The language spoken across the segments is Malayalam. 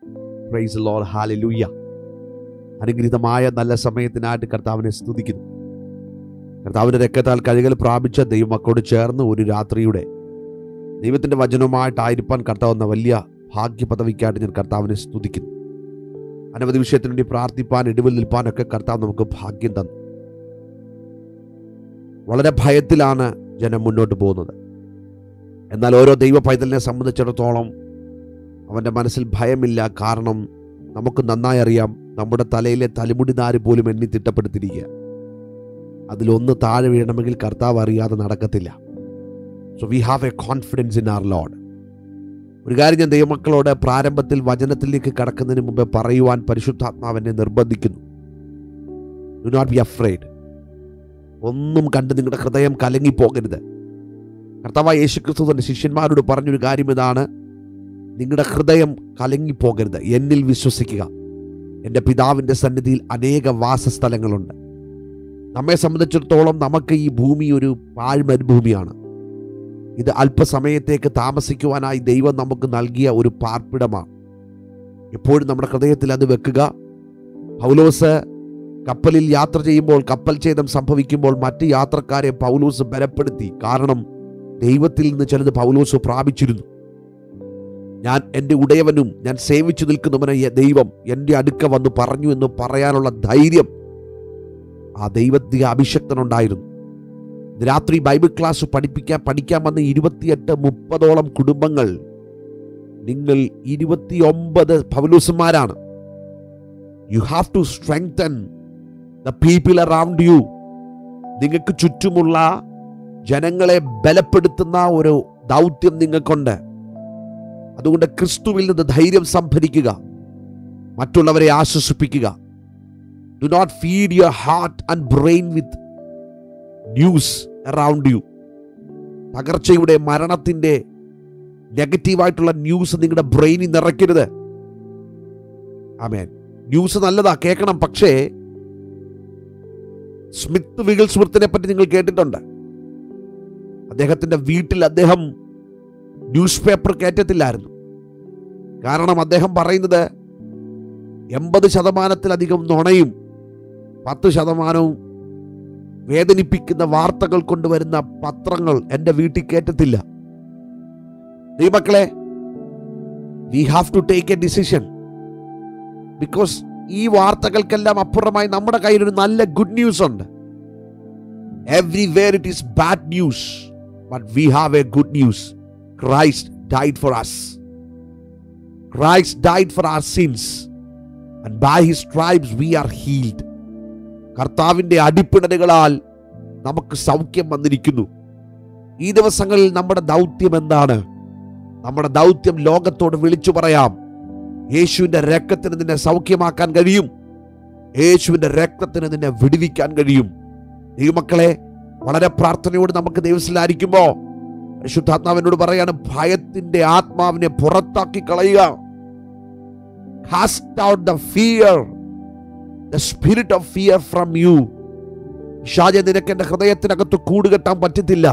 പ്രൈസ് ലോഡ് ഹാലലൂയ അനുഗ്രഹീതമായ നല്ല സമയത്തിനായിട്ട് കർത്താവിനെ സ്തുതിക്കുന്നു കർത്താവിൻ്റെ രക്തത്താൽ കഴുകൽ പ്രാപിച്ച ദൈവമക്കളോട് ചേർന്ന് ഒരു രാത്രിയുടെ ദൈവത്തിൻ്റെ വചനവുമായിട്ടായിരിക്കാൻ കർത്താവ് എന്ന വലിയ ഭാഗ്യ പദവിക്കായിട്ട് ഞാൻ കർത്താവിനെ സ്തുതിക്കുന്നു അനവധി വിഷയത്തിന് വേണ്ടി പ്രാർത്ഥിപ്പാൻ ഇടിവിൽ നിൽപ്പാനൊക്കെ കർത്താവ് നമുക്ക് ഭാഗ്യം തന്നു വളരെ ഭയത്തിലാണ് ജനം മുന്നോട്ട് പോകുന്നത് എന്നാൽ ഓരോ ദൈവ പൈതലിനെ സംബന്ധിച്ചിടത്തോളം അവൻ്റെ മനസ്സിൽ ഭയമില്ല കാരണം നമുക്ക് നന്നായി അറിയാം നമ്മുടെ തലയിലെ തലമുടി നാര് പോലും എണ്ണി തിട്ടപ്പെടുത്തിയിരിക്കുക അതിലൊന്ന് താഴെ വീഴണമെങ്കിൽ കർത്താവ് അറിയാതെ നടക്കത്തില്ല so we have a confidence in our Lord ഒരു കാര്യം ഞാൻ ദൈവമക്കളോട് പ്രാരംഭത്തിൽ വചനത്തിലേക്ക് കടക്കുന്നതിന് മുമ്പ് പറയുവാൻ പരിശുദ്ധാത്മാവെന്നെ നിർബന്ധിക്കുന്നു ഡു നോട്ട് ബി അഫ്രൈഡ് ഒന്നും കണ്ട് നിങ്ങളുടെ ഹൃദയം കലങ്ങിപ്പോകരുത് കർത്താവായ യേശുക്രിസ്തു തന്റെ ശിഷ്യന്മാരോട് പറഞ്ഞൊരു കാര്യം ഇതാണ് നിങ്ങളുടെ ഹൃദയം കലങ്ങിപ്പോകരുത് എന്നിൽ വിശ്വസിക്കുക എൻ്റെ പിതാവിൻ്റെ സന്നിധിയിൽ അനേക വാസസ്ഥലങ്ങളുണ്ട് നമ്മെ സംബന്ധിച്ചിടത്തോളം നമുക്ക് ഈ ഭൂമി ഒരു പാഴ്മരുഭൂമിയാണ് ഇത് അല്പസമയത്തേക്ക് താമസിക്കുവാനായി ദൈവം നമുക്ക് നൽകിയ ഒരു പാർപ്പിടമാണ് എപ്പോഴും നമ്മുടെ ഹൃദയത്തിൽ അത് വെക്കുക പൗലോസ് കപ്പലിൽ യാത്ര ചെയ്യുമ്പോൾ കപ്പൽ ഛേദം സംഭവിക്കുമ്പോൾ മറ്റ് യാത്രക്കാരെ പൗലോസ് ബലപ്പെടുത്തി കാരണം ദൈവത്തിൽ നിന്ന് ചിലത് പൗലോസ് പ്രാപിച്ചിരുന്നു ഞാൻ എൻ്റെ ഉടയവനും ഞാൻ സേവിച്ചു നിൽക്കുന്നവനെ യ- ദൈവം എൻ്റെ അടുക്ക വന്ന് പറഞ്ഞു എന്ന് പറയാനുള്ള ധൈര്യം ആ ദൈവത്തിക അഭിഷക്തനുണ്ടായിരുന്നു ഇന്ന് രാത്രി ബൈബിൾ ക്ലാസ് പഠിപ്പിക്കാൻ പഠിക്കാൻ വന്ന ഇരുപത്തിയെട്ട് മുപ്പതോളം കുടുംബങ്ങൾ നിങ്ങൾ ഇരുപത്തിയൊമ്പത് പൗലൂസന്മാരാണ് you have to strengthen the people around you നിങ്ങൾക്ക് ചുറ്റുമുള്ള ജനങ്ങളെ ബലപ്പെടുത്തുന്ന ഒരു ദൗത്യം നിങ്ങൾക്കുണ്ട് അതുകൊണ്ട് ക്രിസ്തുവിൽ നിന്ന് ധൈര്യം സംഭരിക്കുക മറ്റുള്ളവരെ ആശ്വസിപ്പിക്കുക do not feed your heart and brain with news around you തകർച്ചയുടെ മരണത്തിൻ്റെ നെഗറ്റീവായിട്ടുള്ള ന്യൂസ് നിങ്ങളുടെ ബ്രെയിനിൽ നിറയ്ക്കരുത് ആമേൻ ന്യൂസ് നല്ലതാ കേൾക്കണം പക്ഷേ സ്മിത്ത് വിഗിൾസ്വർത്തിനെ പറ്റി നിങ്ങൾ കേട്ടിട്ടുണ്ട് അദ്ദേഹത്തിന്റെ വീട്ടിൽ അദ്ദേഹം ന്യൂസ് പേപ്പർ കയറ്റത്തില്ലായിരുന്നു കാരണം അദ്ദേഹം പറയുന്നത് എൺപത് ശതമാനത്തിലധികം നുണയും പത്ത് ശതമാനവും വേദനിപ്പിക്കുന്ന വാർത്തകൾ കൊണ്ടുവരുന്ന പത്രങ്ങൾ എൻ്റെ വീട്ടിൽ കയറ്റത്തില്ല ദൈവമക്കളെ we have to take a decision because ഈ വാർത്തകൾക്കെല്ലാം അപ്പുറമായി നമ്മുടെ കയ്യിൽ ഒരു നല്ല ഗുഡ് ന്യൂസ് ഉണ്ട് everywhere it is bad news but we have a good news Christ died for us Christ died for our sins and by his stripes we are healed കർത്താവിൻ്റെ അടിപ്പിണരുകളാൽ നമുക്ക് സൗഖ്യം വന്നിരിക്കുന്നു ഈ ദിവസങ്ങളിൽ നമ്മുടെ ദൗത്യം എന്താണ് നമ്മുടെ ദൗത്യം ലോകത്തോട് വിളിച്ചു പറയാം യേശുവിൻ്റെ രക്തത്തിന് നിന്നെ സൗഖ്യമാക്കാൻ കഴിയും യേശുവിൻ്റെ രക്തത്തിന് നിന്നെ വിടുവിക്കാൻ കഴിയും ദൈവമക്കളെ വളരെ പ്രാർത്ഥനയോട് നമുക്ക് ദൈവത്തിലായിരിക്കുമ്പോൾ പരിശുദ്ധാത്മാവിനോട് പറയാണ് ഭയത്തിന്റെ ആത്മാവിനെ പുറത്താക്കി കളയുക cast out the fear the spirit of fear from you Shaja നിനക്ക് എൻ്റെ ഹൃദയത്തിനകത്ത് കൂടുകെട്ടാൻ പറ്റത്തില്ല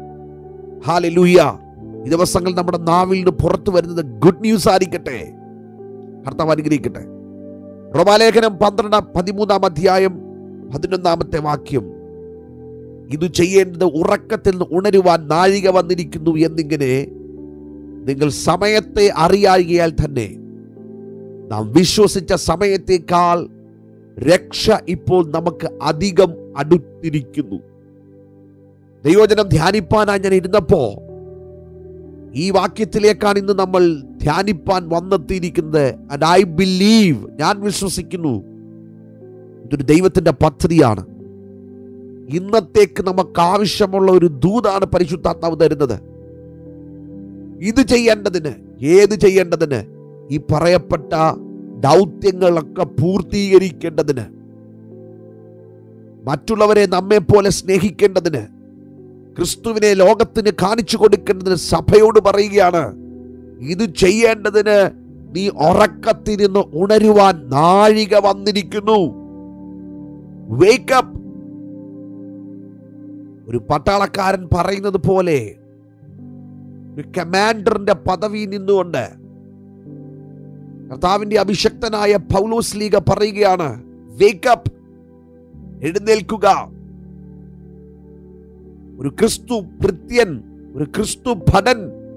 ഹാലലൂയ ഈ ദിവസങ്ങൾ നമ്മുടെ നാവിൽ നിന്ന് പുറത്തു വരുന്നത് ഗുഡ് ന്യൂസ് ആയിരിക്കട്ടെ കർത്താവ് അനുഗ്രഹിക്കട്ടെ റോമാലേഖനം പന്ത്രണ്ടാം പതിമൂന്നാം അധ്യായം പതിനൊന്നാമത്തെ വാക്യം ഇത് ചെയ്യേണ്ടത് ഉറക്കത്തിൽ നിന്ന് ഉണരുവാൻ നാഴിക വന്നിരിക്കുന്നു എന്നിങ്ങനെ നിങ്ങൾ സമയത്തെ അറിയായികയാൽ തന്നെ നാം വിശ്വസിച്ച സമയത്തേക്കാൾ രക്ഷ ഇപ്പോൾ നമുക്ക് അധികം അടുത്തിരിക്കുന്നു ദൈവജനം ധ്യാനിപ്പാനായി ഞാൻ ഇരുന്നപ്പോ ഈ വാക്യത്തിലേക്കാണ് ഇന്ന് നമ്മൾ ധ്യാനിപ്പാൻ വന്നെത്തിയിരിക്കുന്നത് ആൻഡ് ഐ ബിലീവ് ഞാൻ വിശ്വസിക്കുന്നു ഇതൊരു ദൈവത്തിന്റെ പദ്ധതിയാണ് ഇന്നത്തേക്ക് നമുക്ക് ആവശ്യമുള്ള ഒരു ദൂതാണ് പരിശുദ്ധാത്മാവ് തരുന്നത് ഇത് ചെയ്യേണ്ടതിന് ഏത് ചെയ്യേണ്ടതിന് ഈ പറയപ്പെട്ട ദൗത്യങ്ങളൊക്കെ പൂർത്തീകരിക്കേണ്ടതിന് മറ്റുള്ളവരെ നമ്മെ പോലെ സ്നേഹിക്കേണ്ടതിന് ക്രിസ്തുവിനെ ലോകത്തിന് കാണിച്ചു കൊടുക്കേണ്ടതിന് സഭയോട് പറയുകയാണ് ഇത് ചെയ്യേണ്ടതിന് നീ ഉറക്കത്തിൽ നിന്ന് ഉണരുവാൻ നാഴിക വന്നിരിക്കുന്നു വേക്കപ്പ് ഒരു പട്ടാളക്കാരൻ പറയുന്നത് പോലെ ഒരു കമാൻഡറിന്റെ പദവി നിന്നുകൊണ്ട് കർത്താവിന്റെ അഭിഷക്തനായ പൗലോസ് ലീഗ പറയുകയാണ് വേക്കപ്പ് എഴുന്നേൽക്കുക ഒരു ക്രിസ്തു ഭൃത്യൻ ഒരു ക്രിസ്തു ഭടൻ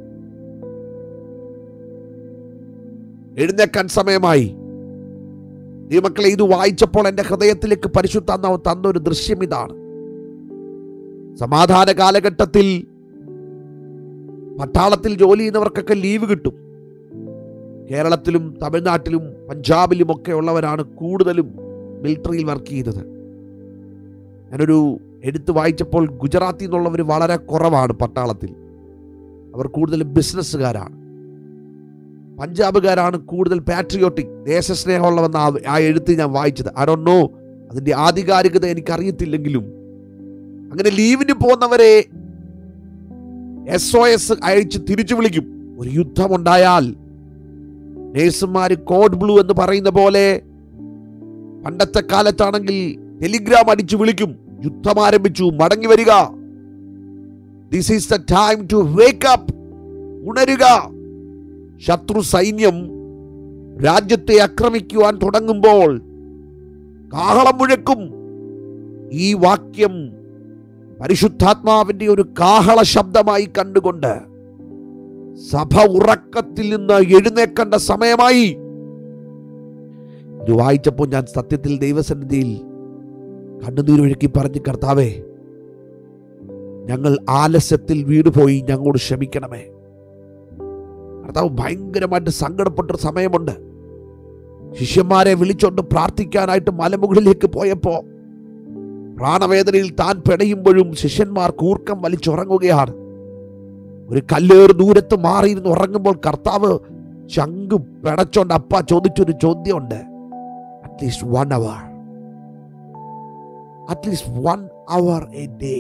എഴുന്നേക്കാൻ സമയമായി ദൈവമക്കളെ ഇത് വായിച്ചപ്പോൾ എൻ്റെ ഹൃദയത്തിലേക്ക് പരിശുദ്ധാത്മാവ് തന്ന ഒരു ദൃശ്യം ഇതാണ് സമാധാന കാലഘട്ടത്തിൽ പട്ടാളത്തിൽ ജോലി ചെയ്യുന്നവർക്കൊക്കെ ലീവ് കിട്ടും കേരളത്തിലും തമിഴ്നാട്ടിലും പഞ്ചാബിലും ഒക്കെ ഉള്ളവരാണ് കൂടുതലും മിലിറ്ററിയിൽ വർക്ക് ചെയ്യുന്നത് ഞാനൊരു എടുത്ത് വായിച്ചപ്പോൾ ഗുജറാത്തിൽ നിന്നുള്ളവർ വളരെ കുറവാണ് പട്ടാളത്തിൽ അവർ കൂടുതലും ബിസിനസ്സുകാരാണ് പഞ്ചാബുകാരാണ് കൂടുതൽ പാട്രിയോട്ടിക് ദേശസ്നേഹമുള്ളവെന്ന ആ ആ എഴുത്ത് ഞാൻ വായിച്ചത് ഐ ഡോണ്ട് നോ അതിൻ്റെ ആധികാരികത എനിക്കറിയത്തില്ലെങ്കിലും അങ്ങനെ ലീവിന് പോകുന്നവരെ എസ് ഒ എസ് അയച്ച് തിരിച്ചു വിളിക്കും ഒരു യുദ്ധമുണ്ടായാൽ നേഴ്സുമാർ കോഡ് ബ്ലൂ എന്ന് പറയുന്ന പോലെ പണ്ടത്തെ കാലത്താണെങ്കിൽ ടെലിഗ്രാം അടിച്ചു വിളിക്കും യുദ്ധം ആരംഭിച്ചു മടങ്ങി വരിക this is the time to wake up ഉണരുക ശത്രു സൈന്യം രാജ്യത്തെ ആക്രമിക്കുവാൻ തുടങ്ങുമ്പോൾ കാഹളം മുഴക്കും ഈ വാക്യം പരിശുദ്ധാത്മാവിന്റെ ഒരു കാഹള ശബ്ദമായി കണ്ടുകൊണ്ട് സഭ ഉറക്കത്തിൽ നിന്ന് എഴുന്നേക്കേണ്ട സമയമായി ഇത് വായിച്ചപ്പോൾ ഞാൻ സത്യത്തിൽ ദൈവസന്നിധിയിൽ കണ്ണുനീരൊഴുക്കി പറഞ്ഞു കർത്താവേ ഞങ്ങൾ ആലസ്യത്തിൽ വീട് പോയി ഞങ്ങളോട് ക്ഷമിക്കണമേ കർത്താവ് ഭയങ്കരമായിട്ട് സങ്കടപ്പെട്ടൊരു സമയമുണ്ട് ശിഷ്യന്മാരെ വിളിച്ചോണ്ട് പ്രാർത്ഥിക്കാനായിട്ട് മലമുകളിലേക്ക് പോയപ്പോ പ്രാണവേദനയിൽ താൻ പിടയുമ്പോഴും ശിഷ്യന്മാർ കൂർക്കം വലിച്ചുറങ്ങുകയാണ് ഒരു കല്ലേർ ദൂരത്ത് മാറിയിരുന്ന് ഉറങ്ങുമ്പോൾ കർത്താവ് ചങ്ക് പിടച്ചോണ്ട് അപ്പ ചോദിച്ചൊരു ചോദ്യമുണ്ട് at least one hour at least one hour a day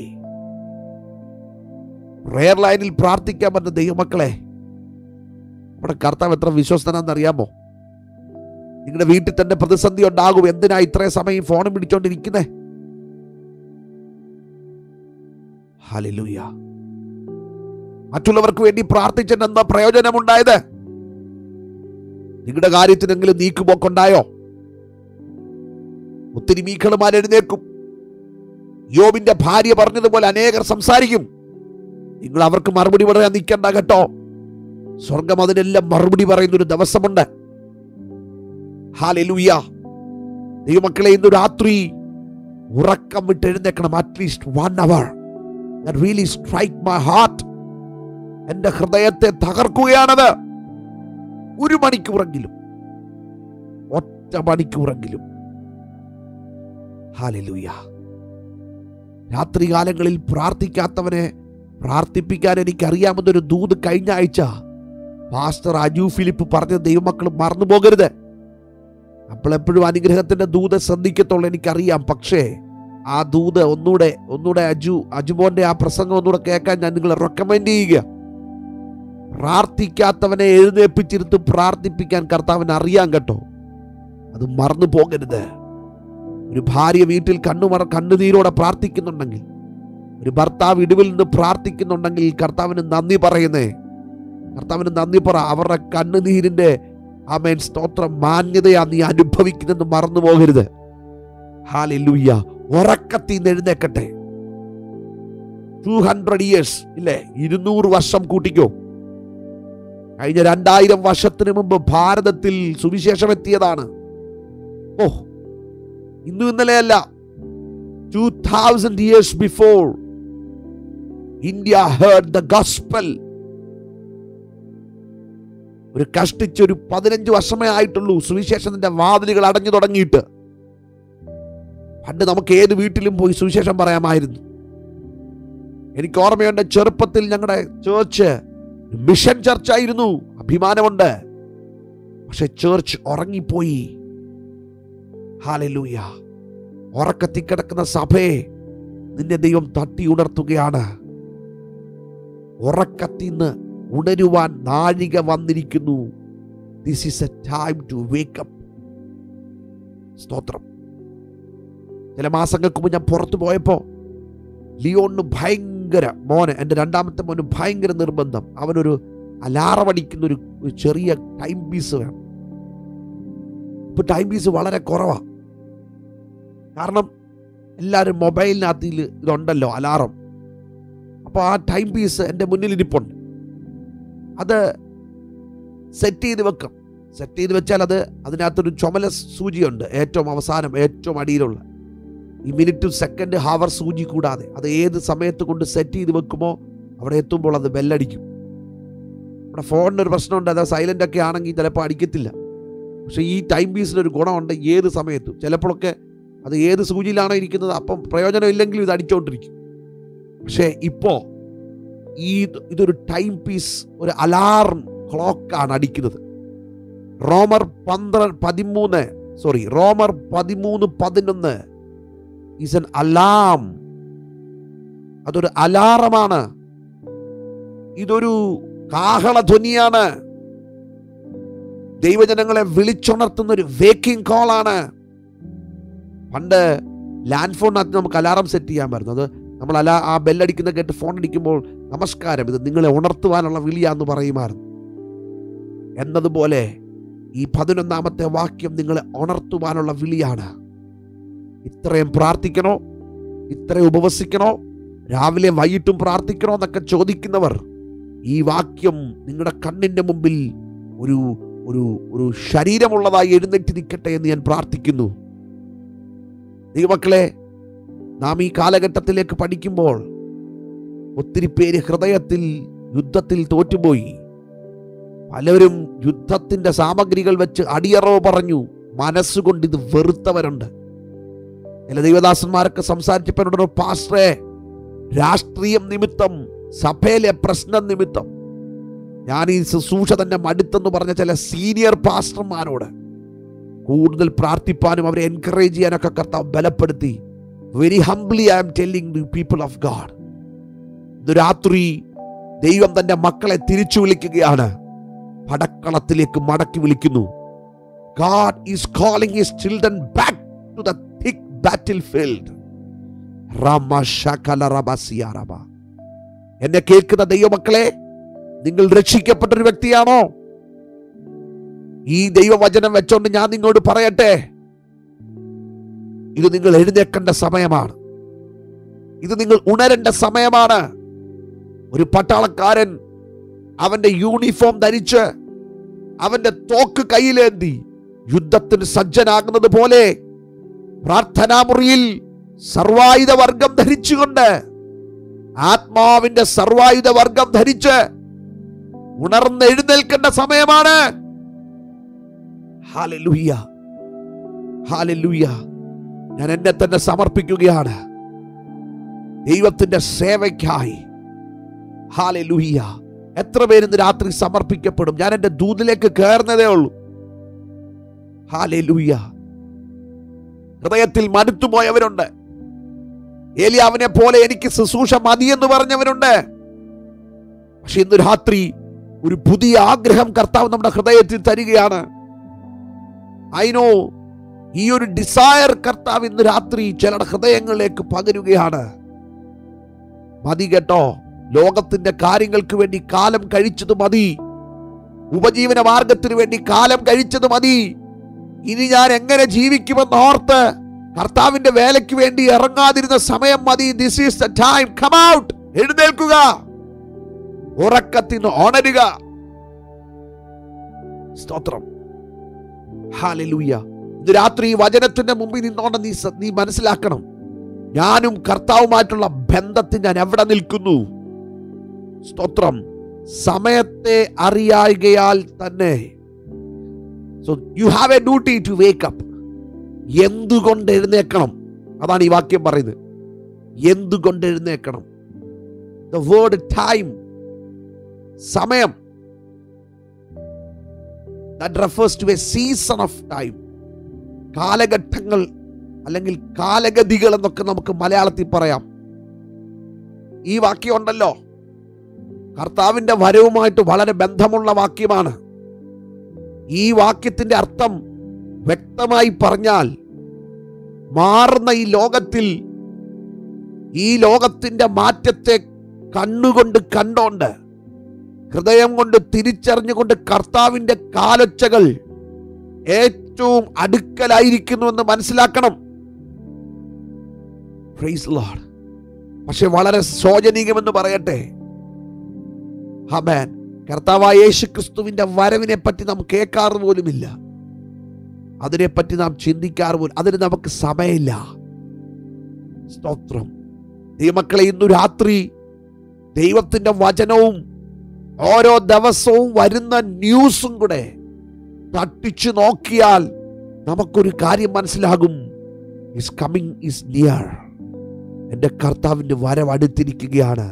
prayer ലൈനിൽ പ്രാർത്ഥിക്കാൻ പറ്റുന്ന ദൈവമക്കളെ നമ്മുടെ കർത്താവ് എത്ര വിശ്വസ്തനാന്ന് അറിയാമോ നിങ്ങളുടെ വീട്ടിൽ തന്നെ പ്രതിസന്ധി ഉണ്ടാകും എന്തിനാ ഇത്രയും സമയം ഫോണും പിടിച്ചോണ്ടിരിക്കുന്നേ ഹല്ലേലൂയ മറ്റുള്ളവർക്ക് വേണ്ടി പ്രാർത്ഥിച്ചിട്ട് എന്താ പ്രയോജനമുണ്ടായത് നിങ്ങളുടെ കാര്യത്തിനെങ്കിലും നീക്കുപോക്കുണ്ടായോ ഒത്തിരി മീക്കളുമാർ എഴുന്നേക്കും യോബിന്റെ ഭാര്യ പറഞ്ഞതുപോലെ അനേകർ സംസാരിക്കും നിങ്ങൾ അവർക്ക് മറുപടി പറയാൻ നിൽക്കണ്ട കേട്ടോ സ്വർഗം അതിനെല്ലാം മറുപടി പറയുന്ന ഒരു ദിവസമുണ്ട് ഹാലൂയ ദൈവമക്കളെ ഇന്ന് രാത്രി ഉറക്കം വിട്ട് എഴുന്നേക്കണം at least one hour really strike my heart എന്റെ ഹൃദയത്തെ തകർക്കുകയാണത് ഒരു മണിക്കൂറെങ്കിലും ഒറ്റ മണിക്കൂറെങ്കിലും ഹാലൂയ രാത്രികാലങ്ങളിൽ പ്രാർത്ഥിക്കാത്തവനെ പ്രാർത്ഥിപ്പിക്കാൻ എനിക്കറിയാമെന്നൊരു ദൂത് കഴിഞ്ഞ ആഴ്ച പാസ്റ്റർ അജു ഫിലിപ്പ് പറഞ്ഞ ദൈവമക്കൾ മറന്നു പോകരുത് നമ്മളെപ്പോഴും അനുഗ്രഹത്തിന്റെ ദൂത് ശ്രദ്ധിക്കത്തുള്ളൂ എനിക്കറിയാം പക്ഷേ ആ ദൂത് ഒന്നുകൂടെ ഒന്നുകൂടെ അജു അജുമോന്റെ ആ പ്രസംഗം ഒന്നുകൂടെ കേൾക്കാൻ ഞാൻ നിങ്ങളെ റെക്കമെൻഡ് ചെയ്യുക പ്രാർത്ഥിക്കാത്തവനെ എഴുന്നേപ്പിച്ചിരുത്ത് പ്രാർത്ഥിപ്പിക്കാൻ കർത്താവിന് അറിയാൻ കേട്ടോ അത് മറന്നു പോകരുത് ഒരു ഭാര്യ വീട്ടിൽ കണ്ണുമറ കണ്ണുനീരോടെ പ്രാർത്ഥിക്കുന്നുണ്ടെങ്കിൽ ഒരു ഭർത്താവ് ഇടിവിൽ നിന്ന് പ്രാർത്ഥിക്കുന്നുണ്ടെങ്കിൽ കർത്താവിന് നന്ദി പറയുന്നേ കർത്താവിന് നന്ദി പറ അവരുടെ കണ്ണുനീരിന്റെ ആമേൻ സ്തോത്രം മാന്യതയാ നീ അനുഭവിക്കുന്നെന്ന് മറന്നു പോകരുത് ഹാലിലൂയ്യ ഉറക്കത്തിൽ നിന്ന് എഴുന്നേക്കട്ടെ ടു ഹൺഡ്രഡ് ഇയേഴ്സ് ഇല്ലേ ഇരുന്നൂറ് വർഷം കൂട്ടിക്കോ കഴിഞ്ഞ രണ്ടായിരം വർഷത്തിന് മുമ്പ് ഭാരതത്തിൽ സുവിശേഷം എത്തിയതാണ് ഓ ഇന്നും ഇന്നലെയല്ല two thousand years before India heard the gospel ഒരു കഷ്ടിച്ചൊരു പതിനഞ്ച് വർഷമേ ആയിട്ടുള്ളൂ സുവിശേഷത്തിന്റെ വാതിലുകൾ അടഞ്ഞു തുടങ്ങിയിട്ട് പണ്ട് നമുക്ക് ഏത് വീട്ടിലും പോയി സുവിശേഷം പറയാമായിരുന്നു എനിക്ക് ഓർമ്മയുണ്ട് ചെറുപ്പത്തിൽ ഞങ്ങളുടെ ചേർച്ച് മിഷൻ ചർച്ചായിരുന്നു അഭിമാനമുണ്ട് പക്ഷെ ചേർച്ച് ഉറങ്ങിപ്പോയി ഹാലലൂയ ഉറക്കത്തിൽ കിടക്കുന്ന സഭയെ നിന്റെ ദൈവം തട്ടി ഉണർത്തുകയാണ് ഉറക്കത്തിൽ നിന്ന് ഉണരുവാൻ നാഴിക വന്നിരിക്കുന്നു this is a time to wake up സ്തോത്രം ചില മാസങ്ങൾക്ക് മുമ്പ് ഞാൻ പുറത്തു പോയപ്പോൾ ലിയോണിന് ഭയങ്കര മോന് എൻ്റെ രണ്ടാമത്തെ മോന് ഭയങ്കര നിർബന്ധം അവനൊരു അലാറം അടിക്കുന്ന ഒരു ഒരു ചെറിയ ടൈം പീസ് വേണം ഇപ്പൊ ടൈം പീസ് വളരെ കുറവാണ് കാരണം എല്ലാവരും മൊബൈലിനകത്ത് ഇതിൽ ഇതുണ്ടല്ലോ അലാറം അപ്പോൾ ആ ടൈം പീസ് എൻ്റെ മുന്നിൽ ഇരിപ്പുണ്ട് അത് സെറ്റ് ചെയ്ത് വെക്കും സെറ്റ് ചെയ്ത് വെച്ചാൽ അത് അതിനകത്തൊരു ചുമല സൂചിയുണ്ട് ഏറ്റവും അവസാനം ഏറ്റവും അടിയിലുള്ള ഈ മിനിറ്റ് സെക്കൻഡ് ഹവർ സൂചി കൂടാതെ അത് ഏത് സമയത്ത് കൊണ്ട് സെറ്റ് ചെയ്ത് വെക്കുമോ അവിടെ എത്തുമ്പോൾ അത് ബെല്ലടിക്കും നമ്മുടെ ഫോണിന് ഒരു പ്രശ്നമുണ്ട് അത് സൈലൻ്റ് ഒക്കെ ആണെങ്കിൽ ചിലപ്പോൾ അടിക്കത്തില്ല പക്ഷേ ഈ ടൈം പീസിനൊരു ഗുണമുണ്ട് ഏത് സമയത്തും ചിലപ്പോഴൊക്കെ അത് ഏത് സൂചിയിലാണോ ഇരിക്കുന്നത് അപ്പം പ്രയോജനമില്ലെങ്കിലും ഇത് അടിച്ചുകൊണ്ടിരിക്കും പക്ഷേ ഇപ്പോൾ ഈ ഇതൊരു ടൈം പീസ് ഒരു അലാറം ക്ലോക്കാണ് അടിക്കുന്നത് റോമർ പന്ത്രണ്ട് പതിമൂന്ന് സോറി റോമർ പതിമൂന്ന് പതിനൊന്ന് ഈസ് എൻ അലാം അതൊരു അലാറമാണ് ഇതൊരു കാഹളധ്വനിയാണ് ദൈവജനങ്ങളെ വിളിച്ചുണർത്തുന്ന ഒരു വേക്കിംഗ് കോളാണ് പണ്ട് ലാൻഡ് ഫോണിനകത്ത് നമുക്ക് അലാറം സെറ്റ് ചെയ്യാൻ പറ്റുന്നത് അത് നമ്മൾ അല ആ ബെല്ലടിക്കുന്ന കേട്ട് ഫോൺ അടിക്കുമ്പോൾ നമസ്കാരം ഇത് നിങ്ങളെ ഉണർത്തുവാനുള്ള വിളിയാന്ന് പറയുമായിരുന്നു എന്നതുപോലെ ഈ പതിനൊന്നാമത്തെ വാക്യം നിങ്ങളെ ഉണർത്തുവാനുള്ള വിളിയാണ് ഇത്രയും പ്രാർത്ഥിക്കണോ ഇത്രയും ഉപവസിക്കണോ രാവിലെ വൈകിട്ടും പ്രാർത്ഥിക്കണോ എന്നൊക്കെ ചോദിക്കുന്നവർ ഈ വാക്യം നിങ്ങളുടെ കണ്ണിൻ്റെ മുമ്പിൽ ഒരു ഒരു ഒരു ശരീരമുള്ളതായി എഴുന്നേറ്റ് നിൽക്കട്ടെ എന്ന് ഞാൻ പ്രാർത്ഥിക്കുന്നു ദൈവമക്കളെ നാം ഈ കാലഘട്ടത്തിലേക്ക് പഠിക്കുമ്പോൾ ഒത്തിരി പേര് ഹൃദയത്തിൽ യുദ്ധത്തിൽ തോറ്റുപോയി പലരും യുദ്ധത്തിന്റെ സാമഗ്രികൾ വെച്ച് അടിയറവ് പറഞ്ഞു മനസ്സുകൊണ്ട് ഇത് വെറുത്തവരുണ്ട് ചില ദൈവദാസന്മാരൊക്കെ സംസാരിച്ചപ്പോഴുണ്ടോ പാസ്റ്ററെ രാഷ്ട്രീയം നിമിത്തം സഭയിലെ പ്രശ്നം നിമിത്തം ഞാൻ ഈ ശുശ്രൂഷ തന്നെ മടുത്തെന്ന് പറഞ്ഞ ചില സീനിയർ പാസ്റ്റർമാരോട് കൂടുതൽ പ്രാർത്ഥിപ്പാനും അവരെ എൻകറേജ് ചെയ്യാനൊക്കെ കർത്താവ് ബലപ്പെടുത്തി very humbly I am telling the people of God ഇന്ന് രാത്രി ദൈവം തന്റെ മക്കളെ തിരിച്ചു വിളിക്കുകയാണ് പടക്കളത്തിലേക്ക് മടക്കി വിളിക്കുന്നു God is calling his children back to the thick battle field എന്നെ കേൾക്കുന്ന ദൈവമക്കളെ നിങ്ങൾ രക്ഷിക്കപ്പെട്ട ഒരു വ്യക്തിയാണോ ഈ ദൈവവചനം വെച്ചോണ്ട് ഞാൻ നിങ്ങളോട് പറയട്ടെ ഇത് നിങ്ങൾ എഴുന്നേക്കേണ്ട സമയമാണ് ഇത് നിങ്ങൾ ഉണരേണ്ട സമയമാണ് ഒരു പട്ടാളക്കാരൻ അവന്റെ യൂണിഫോം ധരിച്ച് അവന്റെ തോക്ക് കയ്യിലേന്തി യുദ്ധത്തിന് സജ്ജനാകുന്നത് പോലെ പ്രാർത്ഥനാമുറിയിൽ സർവായുധ വർഗം ധരിച്ചുകൊണ്ട് ആത്മാവിന്റെ സർവായുധ വർഗം ധരിച്ച് ഉണർന്ന് എഴുന്നേൽക്കേണ്ട സമയമാണ് ഹാലലൂയ ഹാലലൂയ ഞാൻ എന്നെ തന്നെ സമർപ്പിക്കുകയാണ് ദൈവത്തിന്റെ സേവയ്ക്കായി ഹാലലൂയ എത്ര പേര് ഇന്ന് രാത്രി സമർപ്പിക്കപ്പെടും ഞാൻ എൻ്റെ ദൂതിലേക്ക് കയറുന്നതേ ഉള്ളൂ ഹാലലൂയ ഹൃദയത്തിൽ മടുത്തുപോയവരുണ്ട് ഏലിയാവിനെ പോലെ എനിക്ക് ശുശ്രൂഷ മതിയെന്ന് പറഞ്ഞവരുണ്ട് പക്ഷെ ഇന്ന് രാത്രി ഒരു പുതിയ ആഗ്രഹം കർത്താവ് നമ്മുടെ ഹൃദയത്തിൽ തരികയാണ് അതിനോ ഈ ഒരു ഡിസയർ കർത്താവ് ഇന്ന് രാത്രി ചിലരുടെ ഹൃദയങ്ങളിലേക്ക് പകരുകയാണ് മതി കേട്ടോ ലോകത്തിന്റെ കാര്യങ്ങൾക്ക് വേണ്ടി കാലം കഴിച്ചത് മതി ഉപജീവന മാർഗത്തിന് വേണ്ടി കാലം കഴിച്ചത് മതി ഇനി ഞാൻ എങ്ങനെ ജീവിക്കുമെന്ന് ഓർത്ത് കർത്താവിന്റെ വേലയ്ക്ക് വേണ്ടി ഇറങ്ങാതിരുന്ന സമയം മതി this is the time come out എഴുന്നേൽക്കുക ഉറക്കത്തിന് ഉണരുക സ്തോത്രം ഹാലലൂയ ഇത് രാത്രി ഈ വചനത്തിന്റെ മുമ്പിൽ നിന്നോണ്ട് നീ സ- നീ മനസ്സിലാക്കണം ഞാനും കർത്താവുമായിട്ടുള്ള ബന്ധത്തിൽ ഞാൻ എവിടെ നിൽക്കുന്നു സ്തോത്രം സമയത്തെ അറിയായികയാൽ തന്നെ so you have a duty to wake up എന്തുകൊണ്ട് എഴുന്നേക്കണം അതാണ് ഈ വാക്യം പറയുന്നത് എന്തുകൊണ്ട് എഴുന്നേക്കണം ദ വേർഡ് ടൈം സമയം that refers to a season of time കാലഘട്ടങ്ങൾ അല്ലെങ്കിൽ കാലഗതികൾ എന്നൊക്കെ നമുക്ക് മലയാളത്തിൽ പറയാം ഈ വാക്യം ഉണ്ടല്ലോ കർത്താവിന്റെ വരവുമായിട്ട് വളരെ ബന്ധമുള്ള വാക്യമാണ് ഈ വാക്യത്തിന്റെ അർത്ഥം വ്യക്തമായി പറഞ്ഞാൽ മാറുന്ന ഈ ലോകത്തിൽ ഈ ലോകത്തിന്റെ മാറ്റത്തെ കണ്ണുകൊണ്ട് കണ്ടോണ്ട് ഹൃദയം കൊണ്ട് തിരിച്ചറിഞ്ഞുകൊണ്ട് കർത്താവിന്റെ കാലൊച്ചകൾ ഏറ്റവും അടുക്കലായിരിക്കുന്നുവെന്ന് മനസ്സിലാക്കണം Praise the Lord. പക്ഷെ വളരെ ശോചനീയമെന്ന് പറയട്ടെ ഹമേൻ കർത്താവായ യേശു ക്രിസ്തുവിന്റെ വരവിനെ പറ്റി നാം കേൾക്കാറ് പോലുമില്ല അതിനെപ്പറ്റി നാം ചിന്തിക്കാറ് പോലും അതിന് നമുക്ക് സമയമില്ല സ്തോത്രം ദൈവമക്കളെ ഇന്നു രാത്രി ദൈവത്തിന്റെ വചനവും ഓരോ ദിവസവും വരുന്ന ന്യൂസും കൂടെ തട്ടിച്ചു നോക്കിയാൽ നമുക്കൊരു കാര്യം മനസ്സിലാകും ഇസ് കമ്മിങ് ഇസ് നിയർ എൻ്റെ കർത്താവിൻ്റെ വരവ് അടുത്തിരിക്കുകയാണ്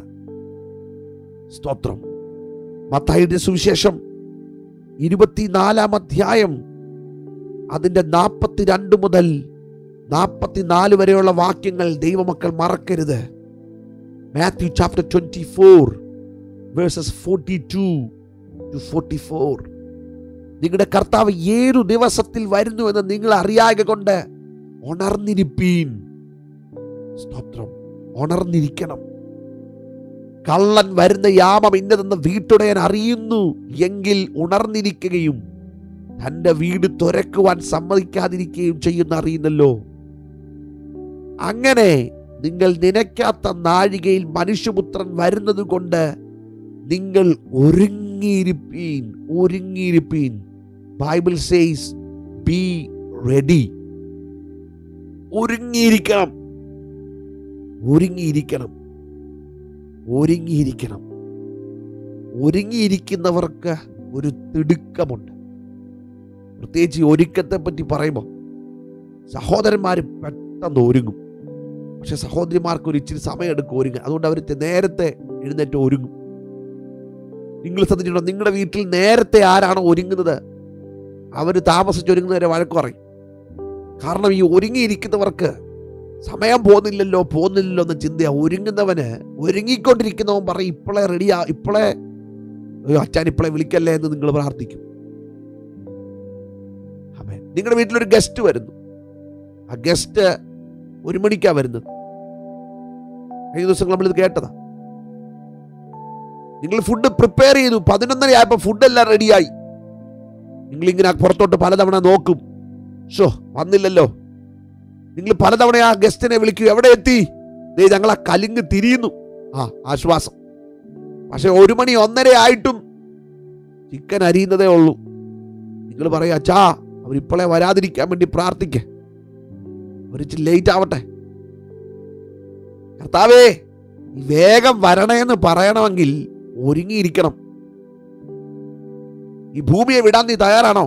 സ്തോത്രം മത്തായിയുടെ സുവിശേഷം ഇരുപത്തിനാലാം അധ്യായം അതിൻ്റെ നാൽപ്പത്തിരണ്ട് മുതൽ നാൽപ്പത്തിനാല് വരെയുള്ള വാക്യങ്ങൾ ദൈവമക്കൾ മറക്കരുത് Matthew chapter twenty four verses forty two to forty four നിങ്ങളുടെ കർത്താവ് ഏതു ദിവസത്തിൽ വരുന്നു എന്ന് നിങ്ങൾ അറിയാക കൊണ്ട് ഉണർന്നിരിപ്പീൻ സ്തോത്രം ഉണർന്നിരിക്കണം കള്ളൻ വരുന്ന യാമം ഇന്നതെന്ന് വീട്ടുടയൻ അറിയുന്നു എങ്കിൽ ഉണർന്നിരിക്കുകയും തന്റെ വീട് തുരക്കുവാൻ സമ്മതിക്കാതിരിക്കുകയും ചെയ്യുന്ന അറിയുന്നല്ലോ അങ്ങനെ നിങ്ങൾ നനയ്ക്കാത്ത നാഴികയിൽ മനുഷ്യപുത്രൻ വരുന്നത് കൊണ്ട് നിങ്ങൾ ഒരുങ്ങിയിരിപ്പീൻ ഒരുങ്ങിയിരിപ്പീൻ ബൈബിൾ സേസ് ബി റെഡി ഒരുങ്ങിയിരിക്കണം ഒരുങ്ങിയിരിക്കണം ഒരുങ്ങിയിരിക്കണം ഒരുങ്ങിയിരിക്കുന്നവർക്ക് ഒരു തിടുക്കമുണ്ട് പ്രത്യേകിച്ച് ഈ ഒരുക്കത്തെ പറ്റി പറയുമ്പോൾ സഹോദരന്മാർ പെട്ടെന്ന് ഒരുങ്ങും പക്ഷെ സഹോദരിമാർക്ക് ഒരു ഇച്ചിരി സമയം എടുക്കും ഒരുങ്ങാൻ അതുകൊണ്ട് അവർ നേരത്തെ എഴുന്നേറ്റ് ഒരുങ്ങും നിങ്ങൾ ശ്രദ്ധിച്ചിട്ടുണ്ടോ നിങ്ങളുടെ വീട്ടിൽ നേരത്തെ ആരാണോ ഒരുങ്ങുന്നത് അവർ താമസിച്ചൊരുങ്ങുന്നവരെ വഴക്ക് പറയും കാരണം ഈ ഒരുങ്ങിയിരിക്കുന്നവർക്ക് സമയം പോകുന്നില്ലല്ലോ പോകുന്നില്ലല്ലോ എന്ന ചിന്തയാ ഒരുങ്ങുന്നവന് ഒരുങ്ങിക്കൊണ്ടിരിക്കുന്നവൻ പറയും ഇപ്പോളെ റെഡിയാ ഇപ്പോളെ അയ്യോ അച്ഛൻ ഇപ്പോളെ വിളിക്കല്ലേ എന്ന് നിങ്ങൾ പ്രാർത്ഥിക്കും ആമേൻ. നിങ്ങളുടെ വീട്ടിലൊരു ഗസ്റ്റ് വരുന്നു ആ ഗസ്റ്റ് ഒരു മണിക്കാ വരുന്നത് കഴിഞ്ഞ ദിവസങ്ങൾ നമ്മളിത് കേട്ടതാ നിങ്ങൾ ഫുഡ് പ്രിപ്പയർ ചെയ്തു പതിനൊന്നര ആയപ്പോൾ ഫുഡ് എല്ലാം റെഡിയായി നിങ്ങൾ ഇങ്ങനെ പുറത്തോട്ട് പലതവണ നോക്കും ഷോ വന്നില്ലല്ലോ നിങ്ങൾ പലതവണ ആ ഗസ്റ്റിനെ വിളിക്കൂ എവിടെ എത്തി ദേ ഞങ്ങൾ ആ കലിങ്ങ് തിരിയുന്നു ആ ആശ്വാസം പക്ഷെ ഒരു മണി ഒന്നര ആയിട്ടും ചിക്കൻ അരിയുന്നതേ ഉള്ളൂ നിങ്ങൾ പറയാ അച്ഛാ അവരിപ്പോളെ വരാതിരിക്കാൻ വേണ്ടി പ്രാർത്ഥിക്കേ ഒരു ലേറ്റ് ആവട്ടെ കർത്താവേ ഈ വേഗം വരണേന്ന് പറയണമെങ്കിൽ ഒരുങ്ങിയിരിക്കണം ഈ ഭൂമിയെ വിടാൻ നീ തയ്യാറാണോ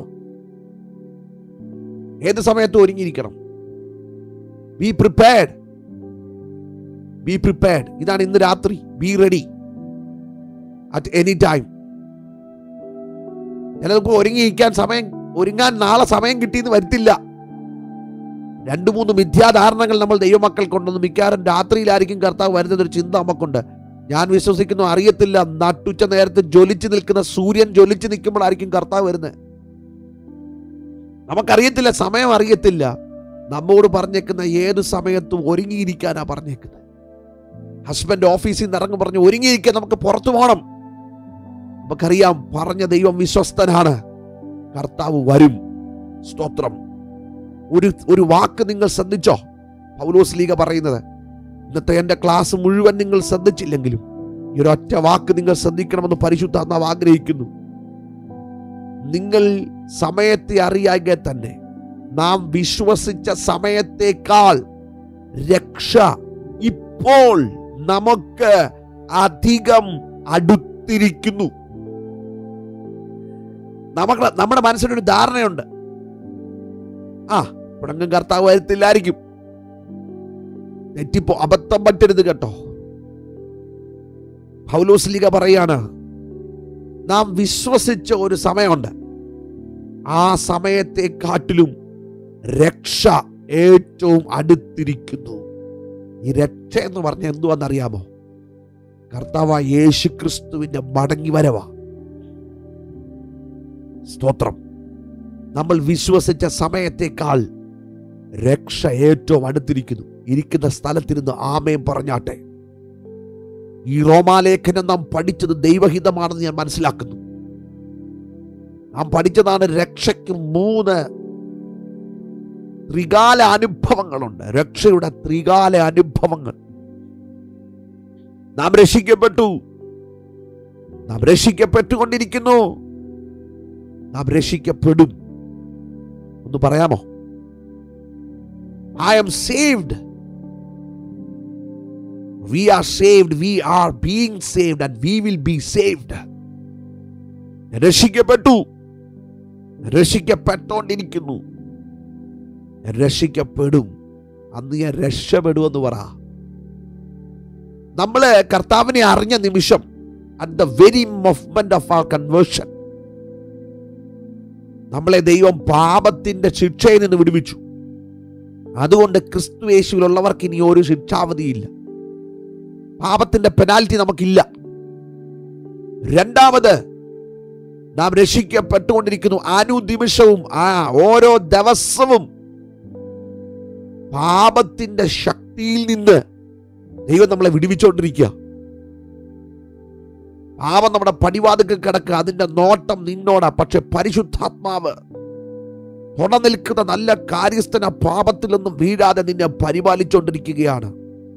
ഏത് സമയത്തും ഒരുങ്ങിയിരിക്കണം ബി പ്രിപ്പയർഡ് ബി പ്രിപ്പയർഡ് ഇതാണ് ഇന്ന് രാത്രി be ready at any time ചിലർക്ക് ഒരുങ്ങിയിരിക്കാൻ സമയം ഒരുങ്ങാൻ നാളെ സമയം കിട്ടിയെന്ന് വരുത്തില്ല രണ്ടു മൂന്ന് മിഥ്യാധാരണകൾ നമ്മൾ ദൈവമക്കൾ കൊണ്ടുവന്ന് മിക്കവാറും രാത്രിയിലായിരിക്കും കർത്താവ് വരുന്നതൊരു ചിന്ത നമുക്കുണ്ട് ഞാൻ വിശ്വസിക്കുന്നു അറിയത്തില്ല നട്ടുച്ച നേരത്ത് ജ്വലിച്ചു നിൽക്കുന്ന സൂര്യൻ ജ്വലിച്ചു നിൽക്കുമ്പോഴായിരിക്കും കർത്താവ് വരുന്നത് നമുക്കറിയത്തില്ല സമയം അറിയത്തില്ല നമ്മോട് പറഞ്ഞേക്കുന്ന ഏത് സമയത്തും ഒരുങ്ങിയിരിക്കാനാ പറഞ്ഞേക്കുന്നത് ഹസ്ബൻഡ് ഓഫീസിൽ നിന്ന് ഇറങ്ങി പറഞ്ഞു ഒരുങ്ങിയിരിക്കാൻ നമുക്ക് പുറത്തു പോകണം നമുക്കറിയാം പറഞ്ഞ ദൈവം വിശ്വസ്തനാണ് കർത്താവ് വരും സ്തോത്രം ഒരു ഒരു വാക്ക് നിങ്ങൾ ശ്രദ്ധിച്ചോ പൗലോസ് ലീഗ പറയുന്നത് ഇന്നത്തെ എൻ്റെ ക്ലാസ് മുഴുവൻ നിങ്ങൾ ശ്രദ്ധിച്ചില്ലെങ്കിലും ഈ ഒരൊറ്റ വാക്ക് നിങ്ങൾ ശ്രദ്ധിക്കണമെന്ന് പരിശുദ്ധാത്മാവ് ആഗ്രഹിക്കുന്നു നിങ്ങൾ സമയത്തെ അറിയാകെ തന്നെ നാം വിശ്വസിച്ച സമയത്തേക്കാൾ രക്ഷ ഇപ്പോൾ നമുക്ക് അധികം അടുത്തിരിക്കുന്നു നമുക്ക് നമ്മുടെ മനസ്സിലൊരു ധാരണയുണ്ട് ആ ഇവിടെങ്ങും കർത്താവ് വരുത്തില്ലായിരിക്കും തെറ്റിപ്പോ അബദ്ധം പറ്റരുത് കേട്ടോ പൗലോസ്ലിക പറയാണ് നാം വിശ്വസിച്ച ഒരു സമയമുണ്ട് ആ സമയത്തെക്കാട്ടിലും രക്ഷ ഏറ്റവും അടുത്തിരിക്കുന്നു ഈ രക്ഷ എന്ന് പറഞ്ഞ എന്തുവാന്നറിയാമോ കർത്താവ് യേശു ക്രിസ്തുവിന്റെ മടങ്ങി വരവാ സ്തോത്രം നമ്മൾ വിശ്വസിച്ച സമയത്തേക്കാൾ രക്ഷ ഏറ്റവും അടുത്തിരിക്കുന്നു ഇരിക്കുന്ന സ്ഥലത്തിരുന്ന് ആമയം പറഞ്ഞാട്ടെ ഈ റോമാലേഖനം നാം പഠിച്ചത് ദൈവഹിതമാണെന്ന് ഞാൻ മനസ്സിലാക്കുന്നു നാം പഠിച്ചതാണ് രക്ഷയ്ക്ക് മൂന്ന് ത്രികാല അനുഭവങ്ങളുണ്ട് രക്ഷയുടെ ത്രികാല അനുഭവങ്ങൾ നാം രക്ഷിക്കപ്പെട്ടു നാം രക്ഷിക്കപ്പെട്ടുകൊണ്ടിരിക്കുന്നു നാം രക്ഷിക്കപ്പെടും ഒന്ന് പറയാമോ I am saved we are saved we are being saved and we will be saved രക്ഷിക്കപ്പെട്ടു രക്ഷിക്കപ്പെട്ടോണ്ടിരിക്കുന്നു രക്ഷിക്കപ്പെടും അന്ന് ഞാൻ രക്ഷപ്പെടുമെന്ന് പറ നമ്മള് കർത്താവിനെ അറിഞ്ഞ നിമിഷം അറ്റ് ദ വെരി മൊഫ്മെന്റ് ഓഫ് ആർ കൺവേർഷൻ നമ്മളെ ദൈവം പാപത്തിന്റെ ശിക്ഷയിൽ നിന്ന് വിടുവിച്ചു അതുകൊണ്ട് ക്രിസ്തു യേശുവിലുള്ളവർക്ക് ഇനി ഒരു ശിക്ഷാവധിയില്ല പാപത്തിന്റെ പെനാൽറ്റി നമുക്കില്ല രണ്ടാമത് നാം രക്ഷിക്കപ്പെട്ടുകൊണ്ടിരിക്കുന്നു അനുനിമിഷവും ആ ഓരോ ദിവസവും പാപത്തിന്റെ ശക്തിയിൽ നിന്ന് ദൈവം നമ്മളെ വിടുവിച്ചുകൊണ്ടിരിക്കുക പാപം നമ്മുടെ പടിവാതുക്ക് കിടക്കുക അതിന്റെ നോട്ടം നിന്നോടാ പക്ഷെ പരിശുദ്ധാത്മാവ് തുണ നിൽക്കുന്ന നല്ല കാര്യസ്ഥന പാപത്തിലൊന്നും വീഴാതെ നിന്നെ പരിപാലിച്ചുകൊണ്ടിരിക്കുകയാണ്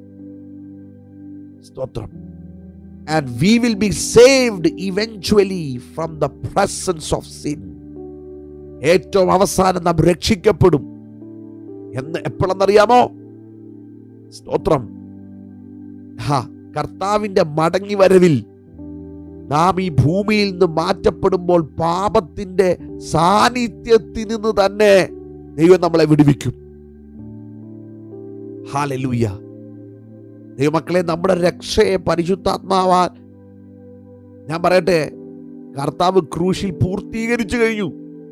സ്തോത്രം and we will be saved eventually from the presence of sin ഏറ്റവും അവസാനം നാം രക്ഷിക്കപ്പെടും എന്ന് എപ്പോഴെന്നറിയാമോ സ്തോത്രം ഹാ കർത്താവിന്റെ മടങ്ങി വരവിൽ നാം ഈ ഭൂമിയിൽ നിന്ന് മാറ്റപ്പെടുമ്പോൾ പാപത്തിന്റെ സാന്നിധ്യത്തിൽ നിന്ന് തന്നെ ദൈവം നമ്മളെ വിടുവിക്കും ഹാലലൂയ ദൈവമക്കളെ നമ്മുടെ രക്ഷയെ പരിശുദ്ധാത്മാവാൻ ഞാൻ പറയട്ടെ കർത്താവ് ക്രൂശിൽ പൂർത്തീകരിച്ചു കഴിഞ്ഞു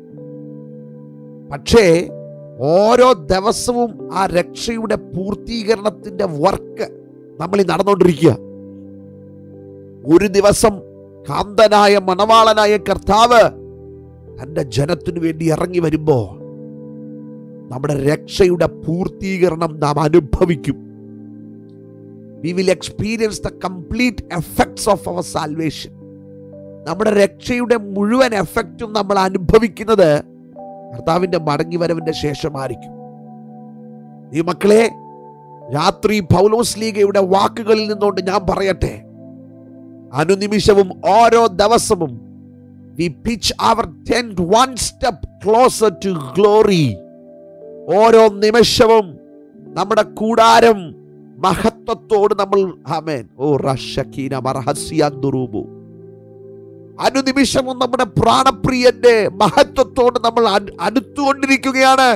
പക്ഷേ ഓരോ ദിവസവും ആ രക്ഷയുടെ പൂർത്തീകരണത്തിന്റെ വർക്ക് നമ്മൾ ഈ നടന്നുകൊണ്ടിരിക്കുക ഒരു ദിവസം കാന്തനായ മണവാളനായ കർത്താവ് തന്റെ ജനത്തിനു വേണ്ടി ഇറങ്ങി വരുമ്പോ നമ്മുടെ രക്ഷയുടെ പൂർത്തീകരണം നാം അനുഭവിക്കും we will experience the complete effects of our salvation നമ്മുടെ രക്ഷയുടെ മുഴുവൻ എഫക്റ്റും നമ്മൾ അനുഭവിക്കുന്നത് കർത്താവിന്റെ മടങ്ങി വരവിന്റെ ശേഷമായിരിക്കും ഈ മക്കളെ രാത്രി പൗലോസ് ലീഗയുടെ വാക്കുകളിൽ നിന്നുകൊണ്ട് ഞാൻ പറയട്ടെ അനുനിമിഷവും ഓരോ ദിവസവും we pitch our tent one step closer to glory ഓരോ നിമിഷവും നമ്മുടെ കൂടാരം മഹത്വത്തോട് നമ്മൾ ആമേൻ ഓ റഷക്കീന മർഹസ്യാന്തുറൂബു അനുനിമിഷവും നമ്മുടെ പ്രാണപ്രിയന്റെ മഹത്വത്തോട് നമ്മൾ അട്- അടുത്തുകൊണ്ടിരിക്കുകയാണ്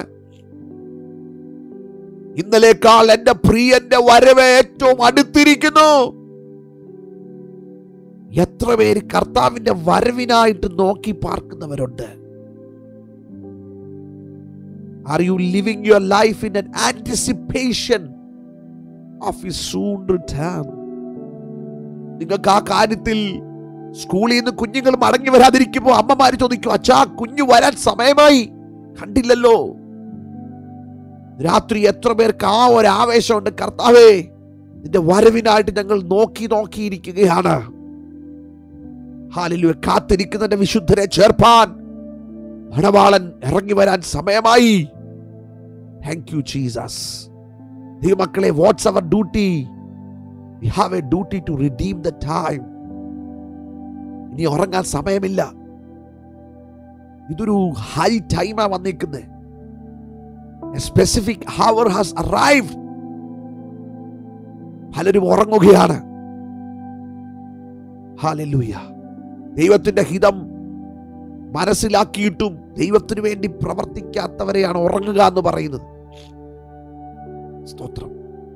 ഇന്നലേക്കാൾ എന്റെ പ്രിയന്റെ വരവ് ഏറ്റവും അടുത്തിരിക്കുന്നു എത്ര പേര് കർത്താവിന്റെ വരവിനായിട്ട് നോക്കി പാർക്കുന്നവരുണ്ട് are you living your life in an anticipation of his soon return നിങ്ങൾക്ക് ആ കാര്യത്തിൽ സ്കൂളിൽ നിന്ന് കുഞ്ഞുങ്ങൾ മടങ്ങി വരാതിരിക്കുമ്പോൾ അമ്മമാര് ചോദിക്കും അച്ഛാ കുഞ്ഞു വരാൻ സമയമായി കണ്ടില്ലല്ലോ രാത്രി എത്ര പേർക്ക് ആ ഒരു ആവേശമുണ്ട് കർത്താവേ നിന്റെ വരവിനായിട്ട് ഞങ്ങൾ നോക്കി നോക്കിയിരിക്കുകയാണ് ഹാലിലു കാത്തിരിക്കുന്നതിന്റെ വിശുദ്ധരെ ചേർപ്പാൻ മണവാളൻ ഇറങ്ങി വരാൻ സമയമായി താങ്ക് യു ജീസസ് ദൈവമക്കളെ what's our duty we have a duty to redeem the time ഇനി ഉറങ്ങാൻ സമയമില്ല ഇതൊരു ഹൈ ടൈമാ വന്നിരിക്കുന്നത് സ്പെസിഫിക് ഹവർ ഹാസ് അറൈവ് പലരും ഉറങ്ങുകയാണ് ഹാലൂയ ദൈവത്തിന്റെ ഹിതം മനസ്സിലാക്കിയിട്ടും ദൈവത്തിനു വേണ്ടി പ്രവർത്തിക്കാത്തവരെയാണ് ഉറങ്ങുക എന്ന് പറയുന്നത് സ്തോത്രം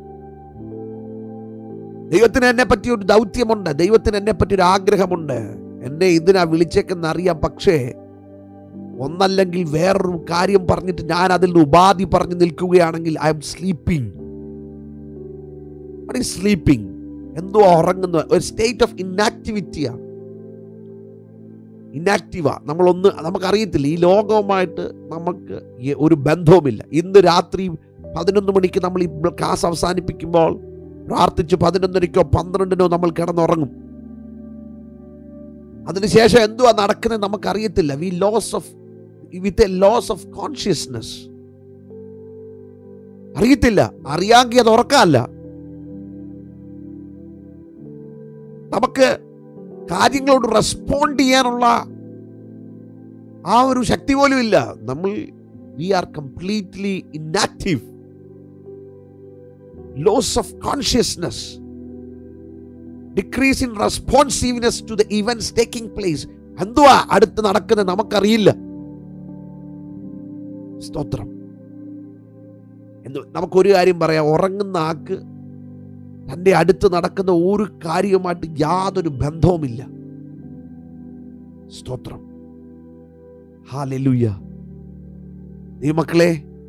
ദൈവത്തിന് എന്നെ പറ്റി ഒരു ദൗത്യമുണ്ട് ദൈവത്തിന് എന്നെ പറ്റി ഒരു ആഗ്രഹമുണ്ട് എന്നെ ഇതിനാ വിളിച്ചേക്കെന്ന് അറിയാം പക്ഷേ ഒന്നല്ലെങ്കിൽ വേറൊരു കാര്യം പറഞ്ഞിട്ട് ഞാൻ അതിൽ നിന്ന് ഉപാധി പറഞ്ഞു നിൽക്കുകയാണെങ്കിൽ ഐ എം സ്ലീപ്പിംഗ് സ്ലീപ്പിംഗ് എന്തോ ഉറങ്ങുന്ന ഒരു സ്റ്റേറ്റ് ഓഫ് ഇന്നാക്ടിവിറ്റിയാണ് ഇന്നാക്റ്റീവാ നമ്മളൊന്ന് നമുക്കറിയത്തില്ല ഈ ലോകവുമായിട്ട് നമുക്ക് ഈ ഒരു ബന്ധവുമില്ല ഇന്ന് രാത്രി പതിനൊന്ന് മണിക്ക് നമ്മൾ ഈ ക്ലാസ് അവസാനിപ്പിക്കുമ്പോൾ പ്രാർത്ഥിച്ച് പതിനൊന്നരയ്ക്കോ പന്ത്രണ്ടിനോ നമ്മൾ കിടന്നുറങ്ങും അതിനുശേഷം എന്തുവാ നടക്കുന്നത് നമുക്കറിയത്തില്ല we lose off with a loss of consciousness അറിയത്തില്ല അറിയാമെങ്കിൽ അത് ഉറക്കമല്ല നമുക്ക് കാര്യങ്ങളോട് റെസ്പോണ്ട് ചെയ്യാനുള്ള ആ ഒരു ശക്തി പോലും ഇല്ല നമ്മൾ we are completely inactive loss of consciousness decrease in responsiveness to the events taking place എന്തുവാ അടുത്ത് നടക്കുന്നത് നമുക്കറിയില്ല സ്തോത്രം എന്ന് നമുക്കൊരു കാര്യം പറയാം ഉറങ്ങുന്ന ആക്ക് തൻ്റെ അടുത്ത് നടക്കുന്ന ഒരു കാര്യവുമായിട്ട് യാതൊരു ബന്ധവുമില്ല സ്തോത്രം ഹാലലുയ്യ ദൈവമക്കളെ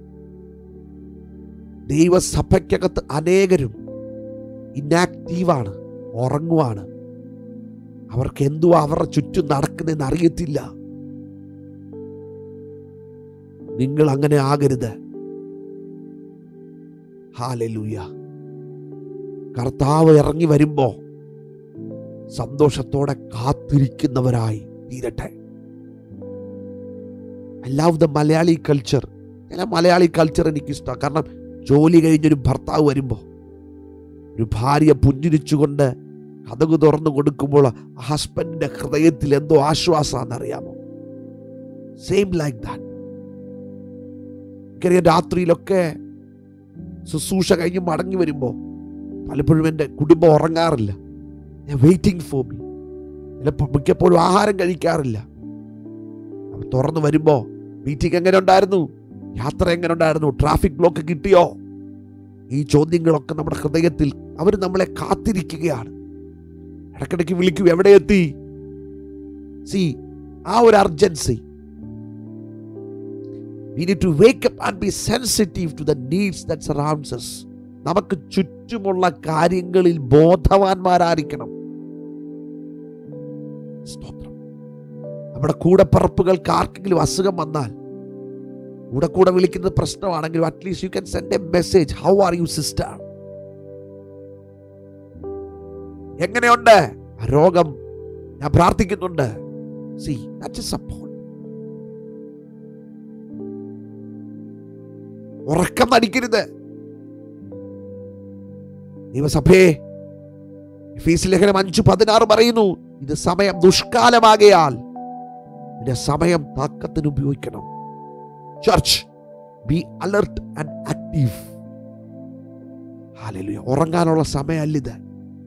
ദൈവസഭയ്ക്കകത്ത് അനേകരും ഇന്നാക്റ്റീവാണ് ഉറങ്ങുവാണ് അവർക്ക് എന്തുവാ അവരുടെ ചുറ്റും നടക്കുന്നതെന്ന് അറിയത്തില്ല നിങ്ങൾ അങ്ങനെ ആകരുത് ഹാലലൂയ കർത്താവ് ഇറങ്ങി വരുമ്പോ സന്തോഷത്തോടെ കാത്തിരിക്കുന്നവരായി തീരട്ടെ I love the Malayali culture ചില മലയാളി കൾച്ചർ എനിക്ക് ഇഷ്ടമാണ് കാരണം ജോലി കഴിഞ്ഞൊരു ഭർത്താവ് വരുമ്പോൾ ഒരു ഭാര്യ പുഞ്ചിരിച്ചുകൊണ്ട് കഥകു തുറന്നു കൊടുക്കുമ്പോൾ ഹസ്ബൻഡിന്റെ ഹൃദയത്തിൽ എന്തോ ആശ്വാസമാണെന്നറിയാമോ സെയിം ലൈക്ക് ദാറ്റ് എനിക്കറിയാം രാത്രിയിലൊക്കെ ശുശ്രൂഷ കഴിഞ്ഞ് മടങ്ങി വരുമ്പോൾ പലപ്പോഴും എൻ്റെ കുടുംബം ഉറങ്ങാറില്ല ഞാൻ വെയിറ്റിംഗ് ഫോർ മീ ചിലപ്പോൾ മിക്കപ്പോഴും ആഹാരം കഴിക്കാറില്ല അവൻ തുറന്നു വരുമ്പോൾ മീറ്റിംഗ് എങ്ങനെ ഉണ്ടായിരുന്നു യാത്ര എങ്ങനെ ഉണ്ടായിരുന്നു ട്രാഫിക് ബ്ലോക്ക് കിട്ടിയോ ഈ ചോദ്യങ്ങളൊക്കെ നമ്മുടെ ഹൃദയത്തിൽ അവർ നമ്മളെ കാത്തിരിക്കുകയാണ് ഇടയ്ക്കിടയ്ക്ക് വിളിക്കും എവിടെ എത്തി സി ആ ഒരു urgency we need to wake up and be sensitive to the needs that surrounds us നമുക്ക് ചുറ്റുമുള്ള കാര്യങ്ങളിൽ ബോധവാന്മാരായിരിക്കണം സ്തോത്രം നമ്മുടെ കൂടപ്പറപ്പുകൾക്ക് ആർക്കെങ്കിലും അസുഖം വന്നാൽ കൂടെ കൂടെ വിളിക്കുന്നത് പ്രശ്നമാണെങ്കിലും at least you can send a message how are you sister എങ്ങനെയുണ്ട് ആ രോഗം ഞാൻ പ്രാർത്ഥിക്കുന്നുണ്ട് സി ദാറ്റ് ഇസ് സപ്പോർട്ട് ഉറക്കം നടിക്കരുത് ദൈവസഭയെ ഫീസ് ലേഖനം അഞ്ചു പതിനാറ് പറയുന്നു ഇത് സമയം ദുഷ്കാലമാകയാൽ ഇതിന്റെ സമയം താക്കത്തിന് ഉപയോഗിക്കണം church be alert and active hallelujah ഉറങ്ങാനുള്ള സമയമല്ല ഇത്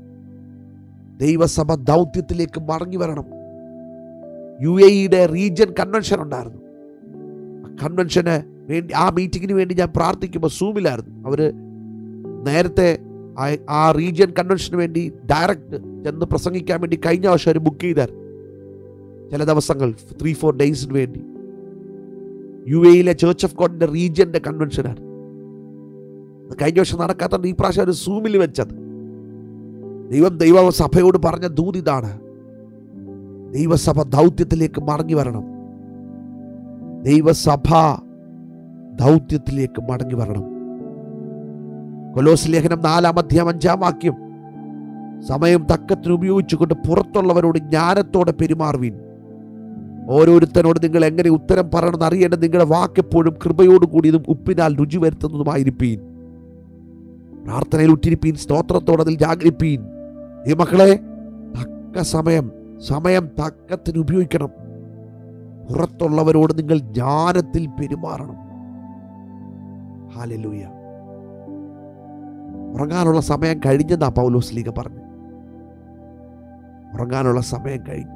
ദൈവസഭ ദൗത്യത്തിലേക്ക് മടങ്ങി വരണം യു എയുടെ റീജിയൻ കൺവെൻഷൻ ഉണ്ടായിരുന്നു ആ കൺവെൻഷന് വേണ്ടി ആ മീറ്റിങ്ങിന് വേണ്ടി ഞാൻ പ്രാർത്ഥിക്കുമ്പോൾ സൂമിലായിരുന്നു അവര് നേരത്തെ ആ- ആ റീജിയൻ കൺവെൻഷന് വേണ്ടി ഡയറക്റ്റ് ചെന്ന് പ്രസംഗിക്കാൻ വേണ്ടി കഴിഞ്ഞ വർഷം അവർ ബുക്ക് ചെയ്തായിരുന്നു ചില ദിവസങ്ങൾ ത്രീ ഫോർ ഡേയ്സിന് വേണ്ടി യു എയിലെ ചേർച്ച് ഓഫ് ഗോഡിന്റെ റീജിയന്റെ കൺവെൻഷനാണ് അത് കഴിഞ്ഞ വർഷം നടക്കാത്തതുകൊണ്ട് ഈ പ്രാവശ്യം ഒരു സൂമിൽ വെച്ചത് ദൈവം ദൈവ സഭയോട് പറഞ്ഞ ദൂത് ഇതാണ് ദൈവസഭ ദൗത്യത്തിലേക്ക് മടങ്ങി വരണം ദൈവസഭ ദൗത്യത്തിലേക്ക് മടങ്ങി വരണം കൊലോസ് ലേഖനം നാലാം അധ്യായം അഞ്ചാം വാക്യം സമയം തക്കത്തിന് ഉപയോഗിച്ചുകൊണ്ട് പുറത്തുള്ളവരോട് ജ്ഞാനത്തോടെ പെരുമാറുവീൻ ഓരോരുത്തരോട് നിങ്ങൾ എങ്ങനെ ഉത്തരം പറയണമെന്ന് അറിയേണ്ടത് നിങ്ങളുടെ വാക്കെപ്പോഴും കൃപയോട് കൂടിയതും ഉപ്പിനാൽ രുചി വരുത്തുന്നതുമായിരിപ്പീൻ പ്രാർത്ഥനയിൽ ഉറ്റിരിപ്പീൻ സ്തോത്രത്തോടെ അതിൽ ജാഗരിപ്പീൻ ഈ മക്കളെ തക്ക സമയം സമയം തക്കത്തിന് ഉപയോഗിക്കണം പുറത്തുള്ളവരോട് നിങ്ങൾ ജ്ഞാനത്തിൽ പെരുമാറണം ഹാലലൂയ ഉറങ്ങാനുള്ള സമയം കഴിഞ്ഞെന്നാ പൗലോസ് ലീഗ പറഞ്ഞു ഉറങ്ങാനുള്ള സമയം കഴിഞ്ഞു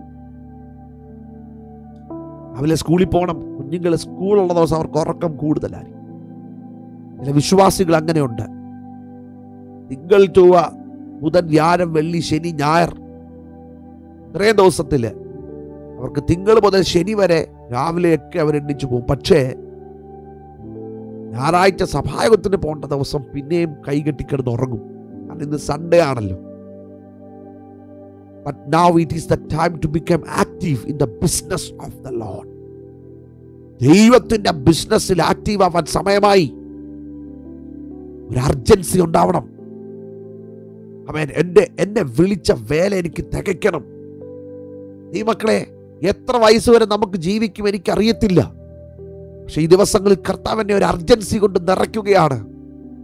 അവലെ സ്കൂളിൽ പോകണം കുഞ്ഞുങ്ങൾ സ്കൂളുള്ള ദിവസം അവർക്ക് ഉറക്കം കൂടുതലായിരിക്കും ചില വിശ്വാസികൾ അങ്ങനെയുണ്ട് തിങ്കൾ ചൊവ്വ ബുധൻ വ്യാഴം വെള്ളി ശനി ഞായർ ഇത്രയും ദിവസത്തില് അവർക്ക് തിങ്കൾ മുതൽ ശനി വരെ രാവിലെയൊക്കെ അവർ എണ്ണിച്ചു പോകും പക്ഷേ ഞായറാഴ്ച സഭായോഗത്തിന് പോകേണ്ട ദിവസം പിന്നെയും കൈകെട്ടിക്കിടന്ന് ഉറങ്ങും കാരണം ഇന്ന് സൺഡേ ആണല്ലോ but now it is the time to become active in the business of the lord ദൈവത്തിന്റെ ബിസിനസ്സിൽ ആക്റ്റീവ് ആവാൻ സമയമായി ഒരു അർജൻസി ഉണ്ടാവണം അവൻ എൻ്റെ എന്നെ വിളിച്ച വേല എനിക്ക് തികയ്ക്കണം ഈ മക്കളെ എത്ര വയസ്സ് വരെ നമുക്ക് ജീവിക്കും എനിക്കറിയത്തില്ല പക്ഷെ ഈ ദിവസങ്ങളിൽ കർത്താവിനെ ഒരു അർജൻസി കൊണ്ട് നിറയ്ക്കുകയാണ്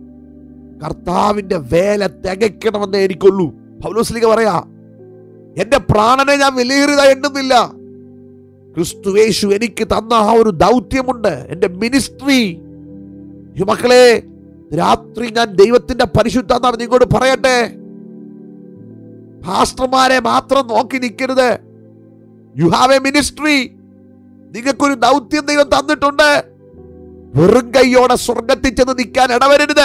കർത്താവിന്റെ വേല തികയ്ക്കണമെന്നേ എനിക്കുള്ളൂ പൗലോസ്ലിക പറയാ എന്റെ പ്രാണനെ ഞാൻ വിലയേറിയത എണ്ണുന്നില്ല ക്രിസ്തുവേശു എനിക്ക് തന്ന ആ ഒരു ദൗത്യമുണ്ട് എന്റെ മിനിസ്ട്രി ഈ മക്കളെ രാത്രി ഞാൻ ദൈവത്തിന്റെ പരിശുദ്ധ നിങ്ങളോട് പറയട്ടെ പാസ്റ്റർമാരെ മാത്രം നോക്കി നിൽക്കരുത് യു ഹാവ് എ മിനിസ്ട്രി നിങ്ങൾക്കൊരു ദൗത്യം ദൈവം തന്നിട്ടുണ്ട് വെറും കൈയോടെ സ്വർഗത്തിൽ ചെന്ന് നിൽക്കാൻ ഇടവരരുത്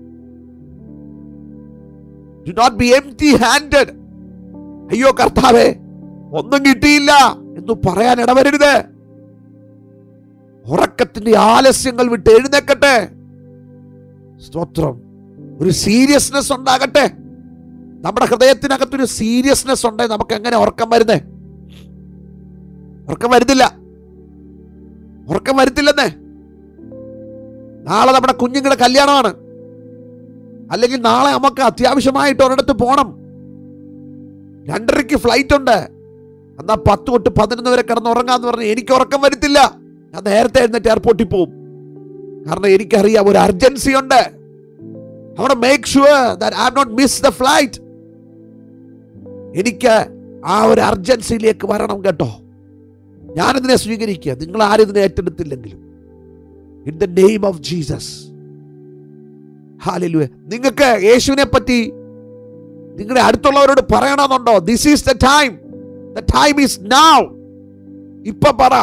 do not be empty handed അയ്യോ കർത്താവേ ഒന്നും കിട്ടിയില്ല എന്ന് പറയാൻ ഇടവരരുത് ഉറക്കത്തിന്റെ ആലസ്യങ്ങൾ വിട്ട് എഴുന്നേക്കട്ടെ സ്തോത്രം ഒരു സീരിയസ്നെസ് ഉണ്ടാകട്ടെ നമ്മുടെ ഹൃദയത്തിനകത്തൊരു സീരിയസ്നെസ് ഉണ്ടേ നമുക്ക് എങ്ങനെ ഉറക്കം വരുന്നേ ഉറക്കം വരുന്നില്ല ഉറക്കം വരുത്തില്ലെന്നേ നാളെ നമ്മുടെ കുഞ്ഞുങ്ങളുടെ കല്യാണമാണ് അല്ലെങ്കിൽ നാളെ നമുക്ക് അത്യാവശ്യമായിട്ട് ഒരിടത്ത് പോകണം രണ്ടരയ്ക്ക് ഫ്ലൈറ്റ് ഉണ്ട് എന്നാ പത്ത് തൊട്ട് പതിനൊന്ന് വരെ കിടന്ന് ഉറങ്ങാന്ന് പറഞ്ഞ് എനിക്ക് ഉറക്കം വരുത്തില്ല ഞാൻ നേരത്തെ എഴുന്നേറ്റ് എയർപോർട്ടിൽ പോവും കാരണം എനിക്കറിയാം ഒരു അർജൻസി ഉണ്ട് അവിടെ make sure that I not miss the flight എനിക്ക് ആ ഒരു അർജൻസിയിലേക്ക് വരണം കേട്ടോ ഞാനിതിനെ സ്വീകരിക്കുക നിങ്ങൾ ആരും ഇതിനെ ഏറ്റെടുത്തില്ലെങ്കിലും in the name of Jesus hallelujah നിങ്ങൾക്ക് യേശുവിനെ പറ്റി നിങ്ങളുടെ അടുത്തുള്ളവരോട് പറയണമെന്നുണ്ടോ this is the time the time is now ഇപ്പൊ പറ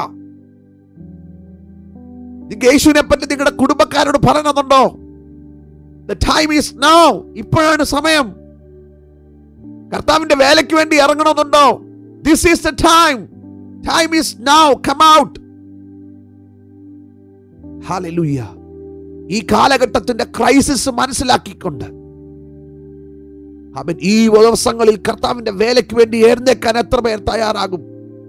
നിങ്ങൾക്ക് യേശുവിനെ പറ്റി നിങ്ങളുടെ കുടുംബക്കാരോട് പറയണമെന്നുണ്ടോ ദ ടൈം ഈസ് നൗ ഇപ്പോഴാണ് സമയം കർത്താവിന്റെ വേലയ്ക്ക് വേണ്ടി ഇറങ്ങണമെന്നുണ്ടോ this is the time time is now come out hallelujah ഈ കാലഘട്ടത്തിന്റെ ക്രൈസിസ് മനസ്സിലാക്കിക്കൊണ്ട് അവൻ ഈ ദിവസങ്ങളിൽ കർത്താവിന്റെ വേലയ്ക്ക് വേണ്ടി എഴുന്നേക്കാൻ എത്ര പേർ തയ്യാറാകും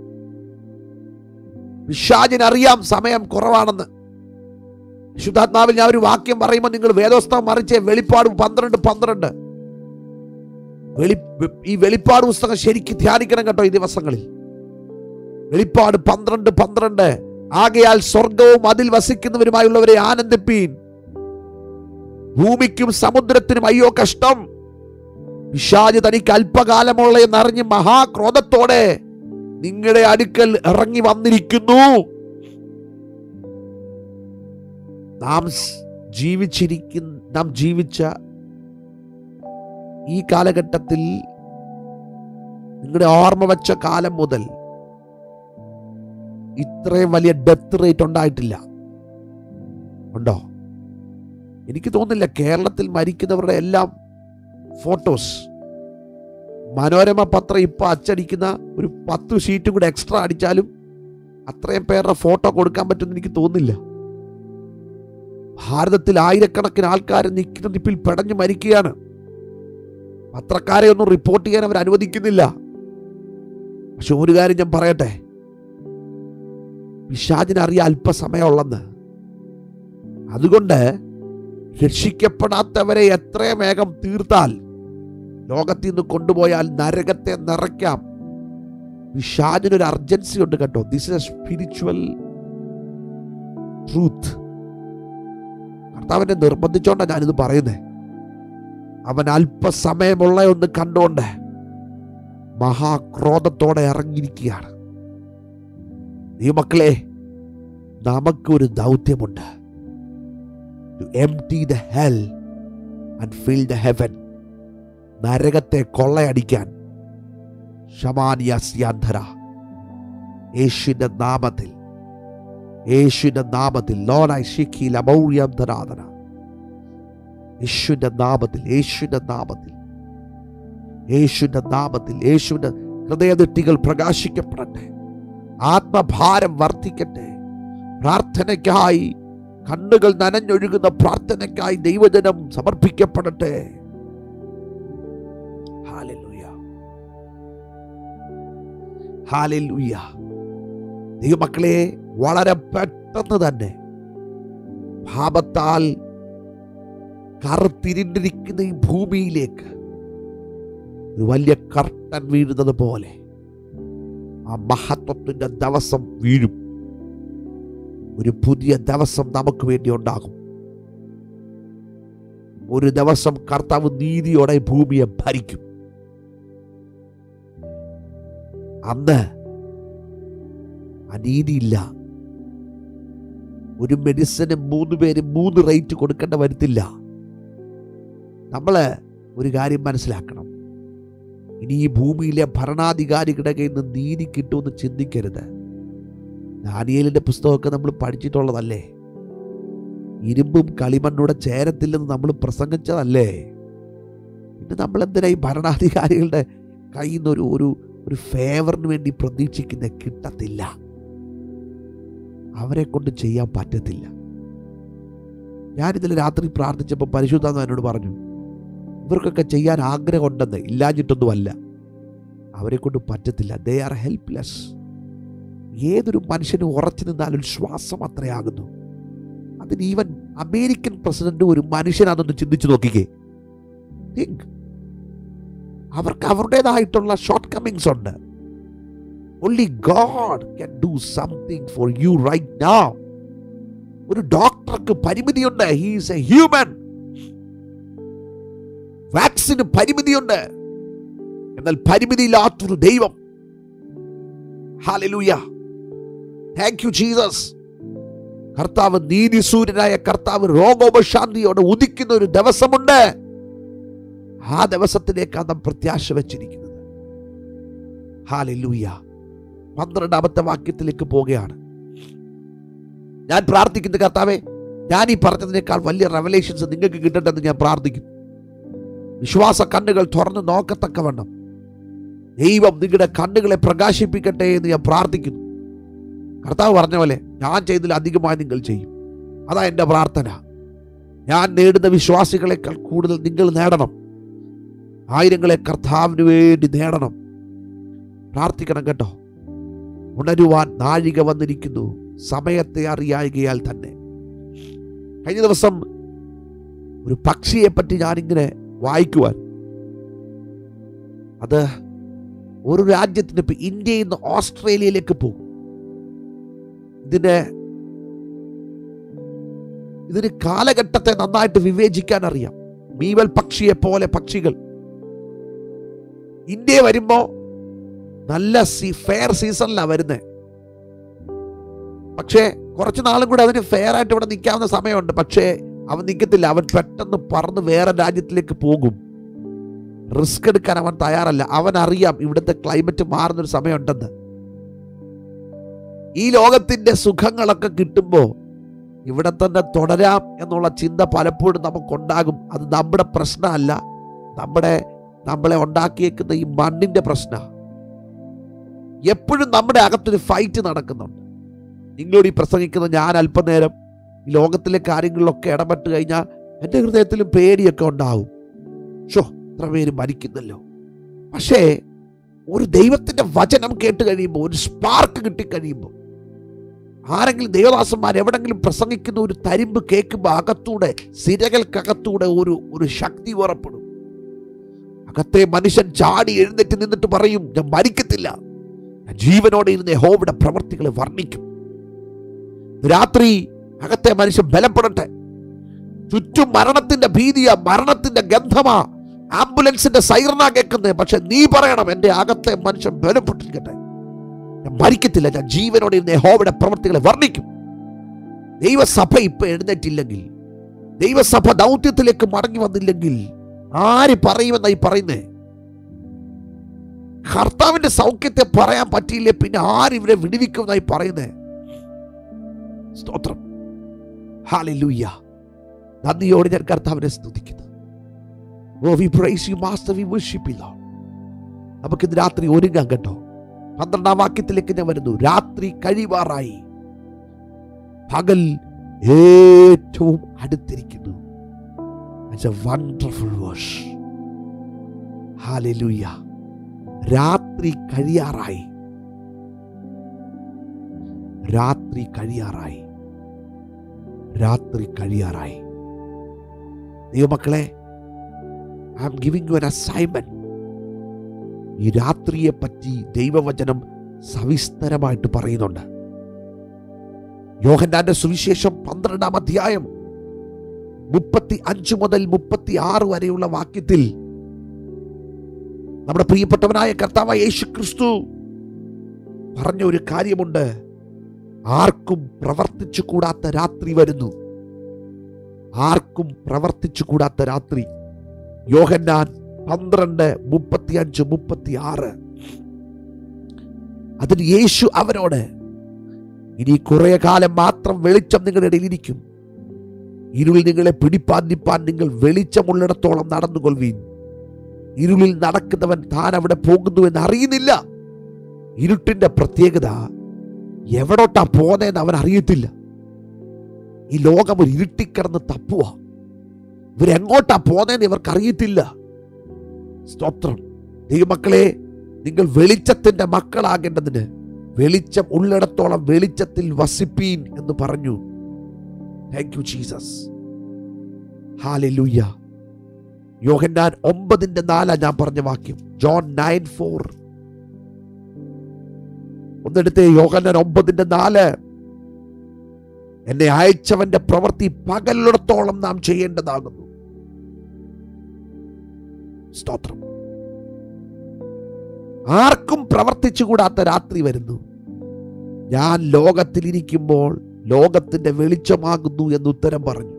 വിഷാജിന് അറിയാം സമയം കുറവാണെന്ന് ശുദ്ധാത്മാവിൽ ഞാൻ ഒരു വാക്യം പറയുമ്പോൾ നിങ്ങൾ വേദോസ്തവം മറിച്ച് വെളിപ്പാട് പന്ത്രണ്ട് പന്ത്രണ്ട് വെളി ഈ വെളിപ്പാട് പുസ്തകം ശരിക്കും ധ്യാനിക്കണം കേട്ടോ ഈ ദിവസങ്ങളിൽ വെളിപ്പാട് പന്ത്രണ്ട് പന്ത്രണ്ട് ആകയാൽ സ്വർഗവും അതിൽ വസിക്കുന്നവരുമായുള്ളവരെ ആനന്ദിപ്പീൻ ഭൂമിക്കും സമുദ്രത്തിനും അയ്യോ കഷ്ടം പിശാജ് തനിക്ക് അല്പകാലമുള്ള എന്നറിഞ്ഞ് മഹാക്രോധത്തോടെ നിങ്ങളുടെ അടുക്കൽ ഇറങ്ങി വന്നിരിക്കുന്നു നാം സ് ജീവിച്ചിരിക്കുന്ന നാം ജീവിച്ച ഈ കാലഘട്ടത്തിൽ നിങ്ങളുടെ ഓർമ്മ വെച്ച കാലം മുതൽ ഇത്രയും വലിയ ഡെത്ത് റേറ്റ് ഉണ്ടായിട്ടില്ല ഉണ്ടോ എനിക്ക് തോന്നുന്നില്ല കേരളത്തിൽ മരിക്കുന്നവരുടെ എല്ലാം ഫോട്ടോസ് മനോരമ പത്രം ഇപ്പൊ അച്ചടിക്കുന്ന ഒരു പത്ത് ഷീറ്റും കൂടെ എക്സ്ട്രാ അടിച്ചാലും അത്രയും പേരുടെ ഫോട്ടോ കൊടുക്കാൻ പറ്റുമെന്ന് എനിക്ക് തോന്നുന്നില്ല ഭാരതത്തിൽ ആയിരക്കണക്കിന് ആൾക്കാർ നിൽക്കുന്ന നിപ്പിൽ പെടഞ്ഞു മരിക്കുകയാണ് പത്രക്കാരെ ഒന്നും റിപ്പോർട്ട് ചെയ്യാൻ അവർ അനുവദിക്കുന്നില്ല പക്ഷെ ഒരു കാര്യം ഞാൻ പറയട്ടെ പിശാചിനറിയാം അല്പസമയമുള്ളെന്ന് അതുകൊണ്ട് രക്ഷിക്കപ്പെടാത്തവരെ എത്രയും വേഗം തീർത്താൽ ലോകത്തിൽ നിന്ന് കൊണ്ടുപോയാൽ നരകത്തെ നിറയ്ക്കാം പിശാചിനൊരു അർജൻസി ഉണ്ട് കേട്ടോ this is a spiritual truth കർത്താവിനെ നിർബന്ധിച്ചോണ്ടാണ് ഞാനിത് പറയുന്നത് അവൻ അല്പസമയമുള്ള ഒന്ന് കണ്ടുകൊണ്ട് മഹാക്രോധത്തോടെ ഇറങ്ങിയിരിക്കുകയാണ് ഈ മക്കളെ നമുക്കൊരു ദൗത്യമുണ്ട് to empty the hell and fill the heaven നരകത്തെ കൊള്ളയടിക്കാൻ ശമാനിയാസ്യാന്ധര യേശുവിന്റെ നാമത്തിൽ യേശുവിന്റെ നാമത്തിൽ ലോണായി ശിഖിൽ അമൗര്യാന്ധരാധന യേശുവിന്റെ നാമത്തിൽ യേശുവിന്റെ നാമത്തിൽ യേശുവിന്റെ നാമത്തിൽ യേശുവിന്റെ ഹൃദയദൃഷ്ടികൾ പ്രകാശിക്കപ്പെടട്ടെ ആത്മഭാരം വർദ്ധിക്കട്ടെ പ്രാർത്ഥനയ്ക്കായി കണ്ണുകൾ നനഞ്ഞൊഴുകുന്ന പ്രാർത്ഥനയ്ക്കായി ദൈവജനം സമർപ്പിക്കപ്പെടട്ടെ ഹാലലുയ ഹാലലുയ ദൈവമക്കളെ വളരെ പെട്ടെന്ന് തന്നെ പാപത്താൽ കറുത്തിരിണ്ടിരിക്കുന്ന ഈ ഭൂമിയിലേക്ക് ഒരു വലിയ കർട്ടൻ വീഴുന്നത് പോലെ ആ മഹത്വത്തിന്റെ ദിവസം വീഴും ഒരു പുതിയ ദിവസം നമുക്ക് വേണ്ടി ഉണ്ടാകും ഒരു ദിവസം കർത്താവ് നീതിയോടെ ഭൂമിയെ ഭരിക്കും അന്ന് അനീതിയില്ല ഒരു മെഡിസിന് മൂന്ന് പേര് മൂന്ന് റേറ്റ് കൊടുക്കേണ്ട വരത്തില്ല നമ്മൾ ഒരു കാര്യം മനസ്സിലാക്കണം ഇനി ഈ ഭൂമിയിലെ ഭരണാധികാരികളുടെ കയ്യിൽ നിന്ന് നീതി കിട്ടുമെന്ന് ചിന്തിക്കരുത് ദാനിയേലിന്റെ പുസ്തകമൊക്കെ നമ്മൾ പഠിച്ചിട്ടുള്ളതല്ലേ ഇരുമ്പും കളിമണ്ണൂടെ ചേരത്തില്ലെന്ന് നമ്മൾ പ്രസംഗിച്ചതല്ലേ പിന്നെ നമ്മൾ എന്തിനാ ഈ ഭരണാധികാരികളുടെ കയ്യിൽ നിന്ന് ഒരു ഒരു ഒരു ഫേവറിന് വേണ്ടി പ്രതീക്ഷിക്കുന്ന കിട്ടത്തില്ല അവരെ കൊണ്ട് ചെയ്യാൻ പറ്റത്തില്ല ഞാനിതിൽ രാത്രി പ്രാർത്ഥിച്ചപ്പോൾ പരിശുദ്ധാന്ന് എന്നോട് പറഞ്ഞു ഇവർക്കൊക്കെ ചെയ്യാൻ ആഗ്രഹമുണ്ടെന്ന് ഇല്ലാഞ്ഞിട്ടൊന്നുമല്ല അവരെ കൊണ്ട് പറ്റത്തില്ല ദേ ആർ ഹെൽപ്ലെസ് ഏതൊരു മനുഷ്യന് ഉറച്ചു നിന്നാൽ ഒരു ശ്വാസം അത്രയാകുന്നു അതിന് ഈവൻ അമേരിക്കൻ പ്രസിഡന്റ് ഒരു മനുഷ്യനാണെന്ന് ചിന്തിച്ചു നോക്കിക്കേ Think. അവർക്ക് അവരുടേതായിട്ടുള്ള ഷോർട്ട് കമ്മിങ്സ് ഉണ്ട് only God can do something for you right now ഒരു ഡോക്ടർക്ക് പരിമിതിയുണ്ട് ഹീസ് എ ഹ്യൂമൻ വാക്സിന് പരിമിതിയുണ്ട് എന്നാൽ പരിമിതിയില്ലാത്തൊരു ദൈവം ഹാലലൂയ താങ്ക് യു ജീസസ് കർത്താവ് നീതിസൂര്യനായ കർത്താവ് രോഗോപശാന്തിയോടെ ഉദിക്കുന്ന ഒരു ദിവസമുണ്ട് ആ ദിവസത്തിലേക്കാണ് നാം പ്രത്യാശ വെച്ചിരിക്കുന്നത് ഹാലലൂയ പന്ത്രണ്ടാമത്തെ വാക്യത്തിലേക്ക് പോവുകയാണ് ഞാൻ പ്രാർത്ഥിക്കുന്ന കർത്താവെ ഞാൻ ഈ പറഞ്ഞതിനേക്കാൾ വലിയ റെവലേഷൻസ് നിങ്ങൾക്ക് കിട്ടട്ടെന്ന് ഞാൻ പ്രാർത്ഥിക്കുന്നു വിശ്വാസ കണ്ണുകൾ തുറന്ന് നോക്കത്തക്കവണ്ണം ദൈവം നിങ്ങളുടെ കണ്ണുകളെ പ്രകാശിപ്പിക്കട്ടെ എന്ന് ഞാൻ പ്രാർത്ഥിക്കുന്നു കർത്താവ് പറഞ്ഞ പോലെ ഞാൻ ചെയ്തതിൽ അധികമായി നിങ്ങൾ ചെയ്യും അതാ എൻ്റെ പ്രാർത്ഥന ഞാൻ നേടുന്ന വിശ്വാസികളെക്കാൾ കൂടുതൽ നിങ്ങൾ നേടണം ആയിരങ്ങളെ കർത്താവിന് വേണ്ടി നേടണം പ്രാർത്ഥിക്കണം കേട്ടോ ഉണരുവാൻ നാഴിക വന്നിരിക്കുന്നു സമയത്തെ അറിയായികയാൽ തന്നെ കഴിഞ്ഞ ദിവസം ഒരു പക്ഷിയെ പറ്റി ഞാനിങ്ങനെ വായിക്കുവാൻ അത് ഒരു രാജ്യത്തിന് ഇപ്പൊ ഇന്ത്യയിൽ നിന്ന് ഓസ്ട്രേലിയയിലേക്ക് പോകും ഇതിന് ഇതിന് കാലഘട്ടത്തെ നന്നായിട്ട് വിവേചിക്കാൻ അറിയാം മീവൽ പക്ഷിയെ പോലെ പക്ഷികൾ ഇന്ത്യ വരുമ്പോ നല്ല സീ ഫെയർ സീസണിലാണ് വരുന്നത് പക്ഷേ കുറച്ച് നാളും കൂടെ അതിന് ഫെയർ ആയിട്ട് ഇവിടെ നിൽക്കാവുന്ന സമയമുണ്ട് പക്ഷേ അവൻ നിൽക്കത്തില്ല അവൻ പെട്ടെന്ന് പറന്ന് വേറെ രാജ്യത്തിലേക്ക് പോകും റിസ്ക് എടുക്കാൻ അവൻ തയ്യാറല്ല അവൻ അറിയാം ഇവിടുത്തെ ക്ലൈമറ്റ് മാറുന്നൊരു സമയമുണ്ടെന്ന് ഈ ലോകത്തിന്റെ സുഖങ്ങളൊക്കെ കിട്ടുമ്പോൾ ഇവിടെ തന്നെ തുടരാം എന്നുള്ള ചിന്ത പലപ്പോഴും നമുക്കുണ്ടാകും അത് നമ്മുടെ പ്രശ്നമല്ല നമ്മുടെ നമ്മളെ ഉണ്ടാക്കിയേക്കുന്ന ഈ മണ്ണിന്റെ പ്രശ്ന എപ്പോഴും നമ്മുടെ അകത്തൊരു ഫൈറ്റ് നടക്കുന്നുണ്ട് നിങ്ങളോട് ഈ പ്രസംഗിക്കുന്ന ഞാൻ അല്പനേരം ഈ ലോകത്തിലെ കാര്യങ്ങളിലൊക്കെ ഇടപെട്ട് കഴിഞ്ഞാൽ എൻ്റെ ഹൃദയത്തിലും പേടിയൊക്കെ ഉണ്ടാവും ഷോ ഇത്ര പേര് മരിക്കുന്നല്ലോ പക്ഷേ ഒരു ദൈവത്തിന്റെ വചനം കേട്ട് കഴിയുമ്പോൾ ഒരു സ്പാർക്ക് കിട്ടിക്കഴിയുമ്പോൾ ആരെങ്കിലും ദേവദാസന്മാർ എവിടെങ്കിലും പ്രസംഗിക്കുന്ന ഒരു തരിമ്പ് കേൾക്കുമ്പോൾ അകത്തൂടെ സിരകൾക്കകത്തൂടെ ഒരു ഒരു ശക്തി ഉറപ്പെടും അകത്തെ മനുഷ്യൻ ചാടി എഴുന്നേറ്റ് നിന്നിട്ട് പറയും ഞാൻ മരിക്കത്തില്ല ഞാൻ ജീവനോടെ ഇരുന്ന് യഹോവയുടെ പ്രവർത്തികളെ വർണ്ണിക്കും രാത്രി അകത്തെ മനുഷ്യൻ ബലപ്പെടട്ടെ ചുറ്റും മരണത്തിന്റെ ഭീതിയാ മരണത്തിന്റെ ഗന്ധമാ ആംബുലൻസിന്റെ സൈറന കേൾക്കുന്നത് പക്ഷെ നീ പറയണം എന്റെ അകത്തെ മനുഷ്യൻ ബലപ്പെട്ടിരിക്കട്ടെ ഞാൻ മരിക്കത്തില്ല ഞാൻ ജീവനോടെ ഇരുന്ന് യഹോവയുടെ പ്രവർത്തികളെ വർണ്ണിക്കും ദൈവസഭ ഇപ്പൊ എഴുന്നേറ്റില്ലെങ്കിൽ ദൈവസഭ ദൗത്യത്തിലേക്ക് മടങ്ങി വന്നില്ലെങ്കിൽ ആര് പറയുമെന്നായി പറയുന്നേ കർത്താവിന്റെ സൗഖ്യത്തെ പറയാൻ പറ്റിയില്ലേ പിന്നെ ആര് ഇവരെ വിടുവിക്കുമെന്നായി പറയുന്നേ സ്തോത്രം ഹാലൂയ്യ നന്ദിയോടെ ഞാൻ കർത്താവിനെ സ്തുതിക്കുന്നു oh we praise you master we worship you നമുക്ക് ഇന്ന് രാത്രി ഒരുങ്ങാൻ കേട്ടോ പന്ത്രണ്ടാം വാക്യത്തിലേക്ക് ഞാൻ വരുന്നു രാത്രി കഴിവാറായി പകൽ ഏറ്റവും അടുത്തിരിക്കുന്നു വണ്ടർഫുൾ വേഴ്സ് ഹാലൂയ്യ രാത്രി കഴിയാറായി രാത്രി കഴിയാറായി രാത്രി കഴിയാറായി ദൈവമക്കളെ I am giving you an assignment ഈ രാത്രിയെ പറ്റി ദൈവവചനം സവിസ്തരമായിട്ട് പറയുന്നുണ്ട് യോഹന്നാന്റെ സുവിശേഷം പന്ത്രണ്ടാം അധ്യായം മുപ്പത്തി അഞ്ച് മുതൽ മുപ്പത്തി ആറ് വരെയുള്ള വാക്യത്തിൽ നമ്മുടെ പ്രിയപ്പെട്ടവനായ കർത്താവ് യേശു ക്രിസ്തു പറഞ്ഞ ഒരു കാര്യമുണ്ട് ആർക്കും പ്രവർത്തിച്ചു കൂടാത്ത രാത്രി വരുന്നു ആർക്കും പ്രവർത്തിച്ചു കൂടാത്ത രാത്രി യോഹന്നാൻ പന്ത്രണ്ട് മുപ്പത്തി അഞ്ച് മുപ്പത്തി ആറ് അതിന് യേശു അവരോട് ഇനി കുറെ കാലം മാത്രം വെളിച്ചം നിങ്ങളുടെ ഇടയിൽ ഇരിക്കും ഇരുളിൽ നിങ്ങളെ പിടിപ്പാൻ നിപ്പാൻ നിങ്ങൾ വെളിച്ചമുള്ളിടത്തോളം നടന്നുകൊള്ളുവീൻ ഇരുളിൽ നടക്കുന്നവൻ താൻ അവിടെ പോകുന്നു എന്ന് അറിയുന്നില്ല ഇരുട്ടിന്റെ പ്രത്യേകത എവിടോട്ടാ പോന്നേന്ന് അവൻ അറിയത്തില്ല ഈ ലോകം ഒരു ഇരുട്ടിക്കിടന്ന് തപ്പുക ഇവരെങ്ങോട്ടാ പോന്നേന്ന് ഇവർക്ക് അറിയത്തില്ല സ്തോത്രം ദൈവമക്കളെ നിങ്ങൾ വെളിച്ചത്തിന്റെ മക്കളാകേണ്ടതിന് വെളിച്ചം ഉള്ളിടത്തോളം വെളിച്ചത്തിൽ വസിപ്പീൻ എന്ന് പറഞ്ഞു thank you Jesus hallelujah Yohannan ഒമ്പതിന്റെ നാലാ ഞാൻ പറഞ്ഞ വാക്യം ജോൺ നയൻ ഫോർ ഒന്നെടുത്ത് യോഹന്നാൻ ഒമ്പതിന്റെ നാല് എന്നെ അയച്ചവന്റെ പ്രവൃത്തി പകലിടത്തോളം നാം ചെയ്യേണ്ടതാകുന്നു സ്തോത്രം ആർക്കും പ്രവർത്തിച്ചുകൂടാത്ത രാത്രി വരുന്നു ഞാൻ ലോകത്തിലിരിക്കുമ്പോൾ ലോകത്തിന്റെ വെളിച്ചമാകുന്നു എന്ന് ഉത്തരം പറഞ്ഞു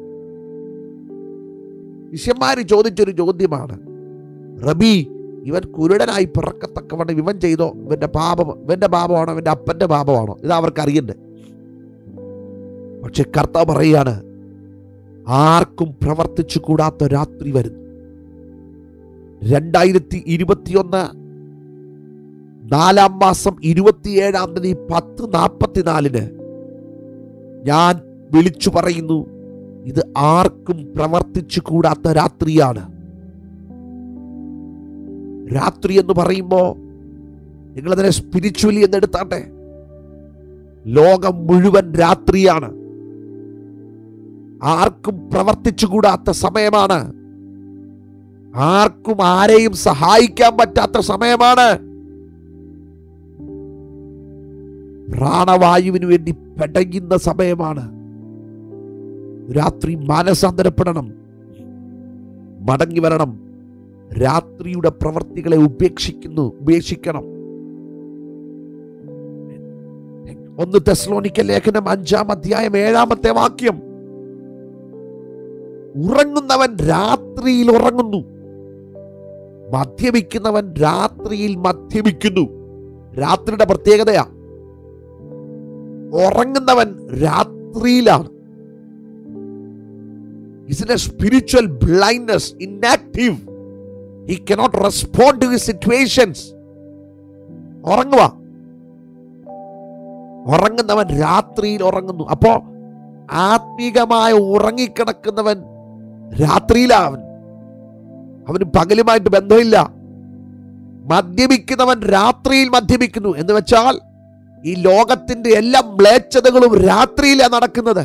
ശിഷ്യന്മാര് ചോദിച്ചൊരു ചോദ്യമാണ് റബി ഇവൻ കുരുടനായി പിറക്കത്തക്കവണ്ണം ഇവൻ ചെയ്തോ ഇവന്റെ പാപം ഇവന്റെ പാപമാണോ ഇവന്റെ അപ്പന്റെ പാപമാണോ ഇത് അവർക്ക് അറിയണ്ടേ പക്ഷെ കർത്താവ് പറയാണ് ആർക്കും പ്രവർത്തിച്ചു കൂടാത്ത രാത്രി വരുന്നു രണ്ടായിരത്തി ഇരുപത്തിയൊന്ന് നാലാം മാസം ഇരുപത്തിയേഴാം തീയതി പത്ത് നാൽപ്പത്തിനാലിന് ഞാൻ വിളിച്ചു പറയുന്നു ഇത് ആർക്കും പ്രവർത്തിച്ചു കൂടാത്ത രാത്രിയാണ് രാത്രി എന്ന് പറയുമ്പോ നിങ്ങളതിനെ സ്പിരിച്വലി എന്ന് എടുത്താട്ടെ ലോകം മുഴുവൻ രാത്രിയാണ് ആർക്കും പ്രവർത്തിച്ചുകൂടാത്ത സമയമാണ് ആർക്കും ആരെയും സഹായിക്കാൻ പറ്റാത്ത സമയമാണ് പ്രാണവായുവിന് വേണ്ടി പെടയുന്ന സമയമാണ് രാത്രി മാനസാന്തരപ്പെടണം മടങ്ങി വരണം രാത്രിയുടെ പ്രവർത്തികളെ ഉപേക്ഷിക്കുന്നു ഉപേക്ഷിക്കണം ഒന്ന് തെസ്ലോനിക്ക ലേഖനം അഞ്ചാം അധ്യായം ഏഴാമത്തെ വാക്യം ഉറങ്ങുന്നവൻ രാത്രിയിൽ ഉറങ്ങുന്നു മദ്യപിക്കുന്നവൻ രാത്രിയിൽ മദ്യപിക്കുന്നു രാത്രിയുടെ പ്രത്യേകതയാ ഉറങ്ങുന്നവൻ രാത്രിയിലാണ് is a spiritual blindness inactive he cannot respond to his situations ഉറങ്ങുക ഉറങ്ങുന്നവൻ രാത്രിയിൽ ഉറങ്ങുന്നു അപ്പോ ആത്മീകമായ ഉറങ്ങിക്കിടക്കുന്നവൻ രാത്രിയിലാവൻ അവന് പകലുമായിട്ട് ബന്ധമില്ല മദ്യപിക്കുന്നവൻ രാത്രിയിൽ മദ്യപിക്കുന്നു എന്ന് വെച്ചാൽ ഈ ലോകത്തിന്റെ എല്ലാ മ്ലേച്ഛതകളും രാത്രിയിലാണ് നടക്കുന്നത്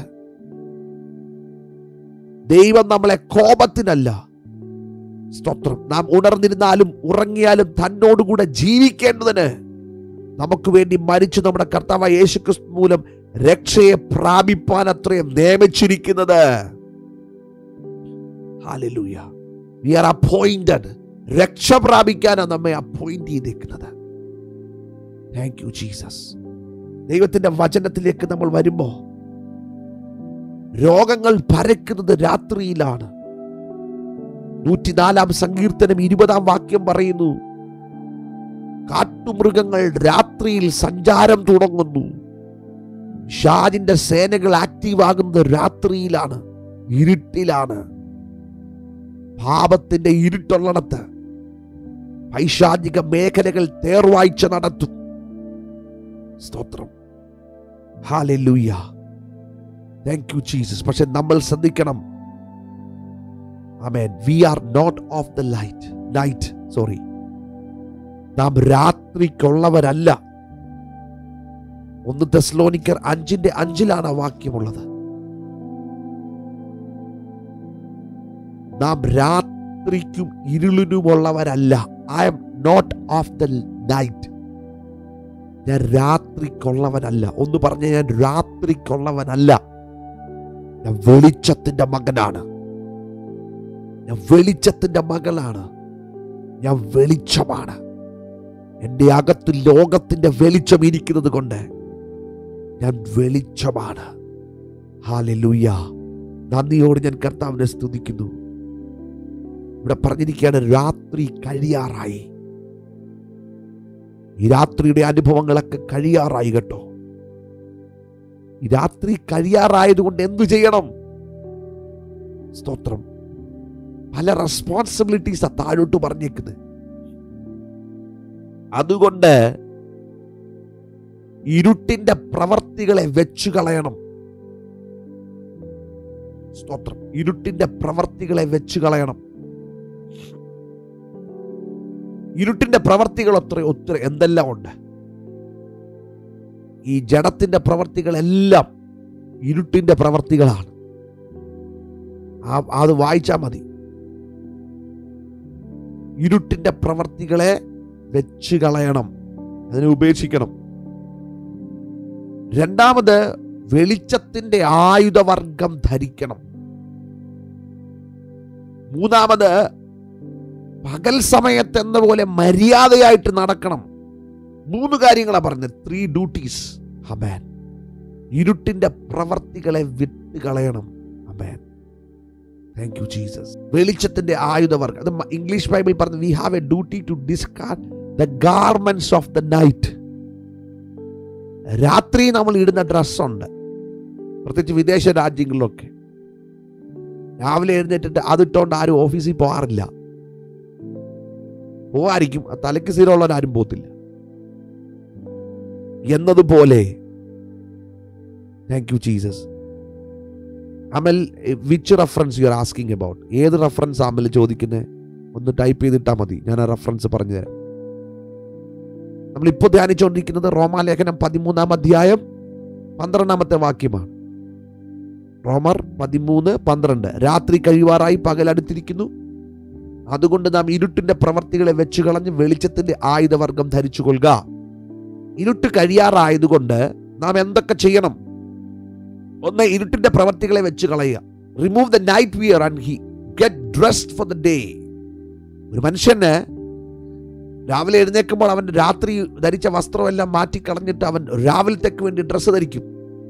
ദൈവം നമ്മളെ കോപത്തിനല്ല സ്തോത്രം നാം ഉണർന്നിരുന്നാലും ഉറങ്ങിയാലും തന്നോടുകൂടെ ജീവിക്കേണ്ടതിന് നമുക്ക് വേണ്ടി മരിച്ചു നമ്മുടെ കർത്താവ് യേശു ക്രിസ്തു മൂലം രക്ഷയെ പ്രാപിപ്പാൻ അത്രയും നിയമിച്ചിരിക്കുന്നത് Hallelujah. We are appointed. രക്ഷ പ്രാപിക്കാനാണ് നമ്മെ അപ്പോയിന്റ് ചെയ്തേക്കുന്നത് താങ്ക് യു ജീസസ് ദൈവത്തിന്റെ വചനത്തിലേക്ക് നമ്മൾ വരുമ്പോ രോഗങ്ങൾ പരക്കുന്നത് രാത്രിയിലാണ് നൂറ്റിനാലാം സങ്കീർത്തനം ഇരുപതാം വാക്യം പറയുന്നു കാട്ടുമൃഗങ്ങൾ രാത്രിയിൽ സഞ്ചാരം തുടങ്ങുന്നു ഷാജിന്റെ സേനകൾ ആക്റ്റീവ് ആകുന്നത് രാത്രിയിലാണ് ഇരുട്ടിലാണ് പാപത്തിന്റെ ഇരുട്ടുള്ളിടത്ത് പൈശാചിക മേഖലകൾ തേർവാഴ്ച നടത്തും സ്തോത്രം ഹാലൂയ്യ താങ്ക് യു ജീസസ് പക്ഷെ നമ്മൾ ശ്രദ്ധിക്കണം amen we are not of the light night sorry നാം രാത്രിക്കുള്ളവരല്ല ഒന്ന് തെസ്ലോനിക്കർ അഞ്ചിന്റെ അഞ്ചിലാണ് ആ വാക്യമുള്ളത് നാം രാത്രിക്കും ഇരുളിനുമുള്ളവരല്ല I am not of the night ഞാൻ രാത്രിക്കുള്ളവനല്ല ഒന്ന് പറഞ്ഞ ഞാൻ രാത്രിക്കുള്ളവനല്ല ഞാൻ വെളിച്ചത്തിന്റെ മകനാണ് ഞാൻ വെളിച്ചത്തിന്റെ മകളാണ് ഞാൻ വെളിച്ചമാണ് എൻ്റെ അകത്ത് ലോകത്തിന്റെ വെളിച്ചം ഇരിക്കുന്നത് കൊണ്ട് ഞാൻ വെളിച്ചമാണ് ഹാലലൂയ നന്ദിയോട് ഞാൻ കർത്താവിനെ സ്തുതിക്കുന്നു ഇവിടെ പറഞ്ഞിരിക്കുകയാണ് രാത്രി കഴിയാറായി ഈ രാത്രിയുടെ അനുഭവങ്ങളൊക്കെ കഴിയാറായി കേട്ടോ ഈ രാത്രി കഴിയാറായതുകൊണ്ട് എന്തു ചെയ്യണം സ്തോത്രം പല റെസ്പോൺസിബിലിറ്റീസ് താഴോട്ട് പറഞ്ഞേക്കുന്നത് അതുകൊണ്ട് ഇരുട്ടിന്റെ പ്രവർത്തികളെ വെച്ചു കളയണം സ്തോത്രം ഇരുട്ടിന്റെ പ്രവർത്തികളെ വെച്ചു കളയണം ഇരുട്ടിന്റെ പ്രവർത്തികൾ ഒത്ര ഒത്തിരി എന്തെല്ലാം ഉണ്ട് ഈ ജഡത്തിന്റെ പ്രവർത്തികളെല്ലാം ഇരുട്ടിന്റെ പ്രവർത്തികളാണ് ആ അത് വായിച്ചാൽ മതി ഇരുട്ടിന്റെ പ്രവർത്തികളെ വെച്ച് കളയണം അതിനെ ഉപേക്ഷിക്കണം രണ്ടാമത് വെളിച്ചത്തിന്റെ ആയുധവർഗം ധരിക്കണം മൂന്നാമത് പകൽ സമയത്ത് എന്ന പോലെ മര്യാദയായിട്ട് നടക്കണം മൂന്ന് കാര്യങ്ങളാണ് പറഞ്ഞത് ത്രീ ഡ്യൂട്ടീസ് അമേൻ ഇരുട്ടിന്റെ പ്രവർത്തികളെ വിട്ട് കളയണം അമേൻ താങ്ക് യു ജീസസ് വെളിച്ചത്തിന്റെ ആയുധവർഗം അത് മ- ഇംഗ്ലീഷ് ബൈബിൾ പറഞ്ഞു we have a duty to discard the garments of the night രാത്രി നമ്മൾ ഇടുന്ന ഡ്രസ്സുണ്ട് പ്രത്യേകിച്ച് വിദേശ രാജ്യങ്ങളിലൊക്കെ രാവിലെ എഴുന്നേറ്റിട്ട് അതിട്ടോണ്ട് ആരും ഓഫീസിൽ പോകാറില്ല പോവായിരിക്കും ആ തലയ്ക്ക് സ്ഥിരമുള്ളവരാരും പോകത്തില്ല എന്നതുപോലെ thank you Jesus Amal which reference you are asking about ഏത് റെഫറൻസ് അമൽ ചോദിക്കുന്നത് ഒന്ന് ടൈപ്പ് ചെയ്തിട്ടാൽ മതി ഞാൻ ആ റെഫറൻസ് പറഞ്ഞു തരാം നമ്മളിപ്പോൾ ധ്യാനിച്ചുകൊണ്ടിരിക്കുന്നത് റോമാലേഖനം പതിമൂന്നാം അധ്യായം പന്ത്രണ്ടാമത്തെ വാക്യമാണ് റോമർ പതിമൂന്ന് പന്ത്രണ്ട് രാത്രി കഴിവാറായി പകൽ അടുത്തിരിക്കുന്നു അതുകൊണ്ട് നാം ഇരുട്ടിന്റെ പ്രവർത്തികളെ വെച്ചു കളഞ്ഞ് വെളിച്ചത്തിന്റെ ആയുധവർഗം ധരിച്ചു കൊള്ളുക ഇരുട്ട് കഴിയാറായതുകൊണ്ട് നാം എന്തൊക്കെ ചെയ്യണം ഒന്ന് ഇരുട്ടിന്റെ പ്രവർത്തികളെ വെച്ച് കളയുക remove the night wear and he get dressed for the day ഒരു മനുഷ്യന് രാവിലെ എഴുന്നേൽക്കുമ്പോൾ അവൻ രാത്രി ധരിച്ച വസ്ത്രമെല്ലാം മാറ്റിക്കളഞ്ഞിട്ട് അവൻ രാവിലത്തേക്ക് വേണ്ടി ഡ്രസ്സ് ധരിക്കും